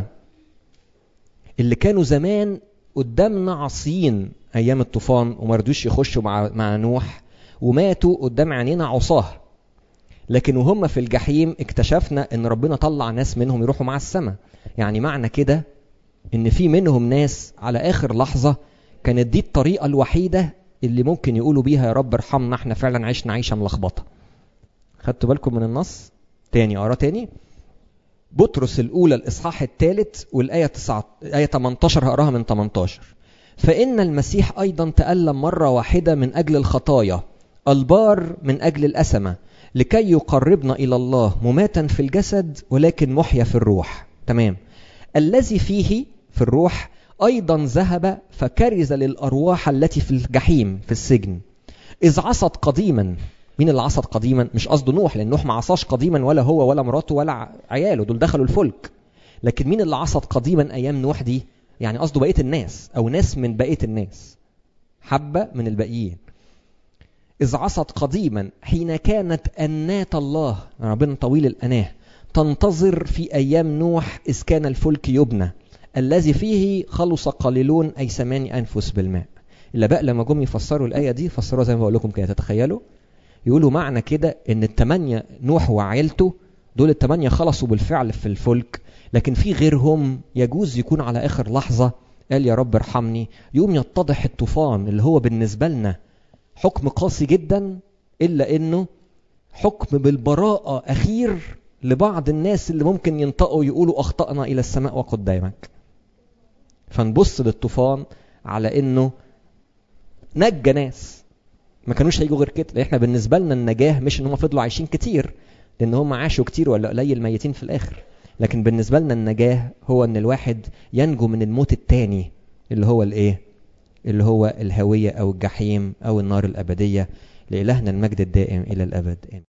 اللي كانوا زمان قدامنا عصيين أيام الطوفان وما رضوش يخشوا مع, مع نوح وماتوا قدام عينينا عصاه لكن وهم في الجحيم اكتشفنا ان ربنا طلع ناس منهم يروحوا مع السماء يعني معنى كده ان في منهم ناس على اخر لحظة كانت دي الطريقة الوحيدة اللي ممكن يقولوا بيها يا رب ارحمنا احنا فعلا عشنا عيشة ملخبطة خدتوا بالكم من النص تاني اقرا تاني بطرس الاولى الاصحاح الثالث والايه 9 ايه 18 هقراها من 18 فان المسيح ايضا تالم مره واحده من اجل الخطايا البار من اجل الاسمه لكي يقربنا الى الله مماتا في الجسد ولكن محيا في الروح تمام الذي فيه في الروح ايضا ذهب فكرز للارواح التي في الجحيم في السجن اذ عصت قديما مين اللي عصت قديما مش قصده نوح لان نوح ما عصاش قديما ولا هو ولا مراته ولا عياله دول دخلوا الفلك لكن مين اللي عصت قديما ايام نوح دي يعني قصده بقيه الناس او ناس من بقيه الناس حبه من الباقيين إذ عصت قديما حين كانت أنات الله ربنا طويل الأناه تنتظر في أيام نوح إذ كان الفلك يبنى الذي فيه خلص قليلون أي ثماني أنفس بالماء إلا بقى لما جم يفسروا الآية دي فسروها زي ما بقول لكم كده تتخيلوا يقولوا معنى كده إن التمانية نوح وعيلته دول التمانية خلصوا بالفعل في الفلك لكن في غيرهم يجوز يكون على آخر لحظة قال يا رب ارحمني يوم يتضح الطوفان اللي هو بالنسبة لنا حكم قاسي جدا الا انه حكم بالبراءه اخير لبعض الناس اللي ممكن ينطقوا يقولوا اخطانا الى السماء وقدامك فنبص للطوفان على انه نجى ناس ما كانوش هيجوا غير كده احنا بالنسبه لنا النجاه مش ان هم فضلوا عايشين كتير لان هم عاشوا كتير ولا قليل ميتين في الاخر لكن بالنسبه لنا النجاه هو ان الواحد ينجو من الموت التاني اللي هو الايه اللي هو الهوية أو الجحيم أو النار الأبدية لإلهنا المجد الدائم إلى الأبد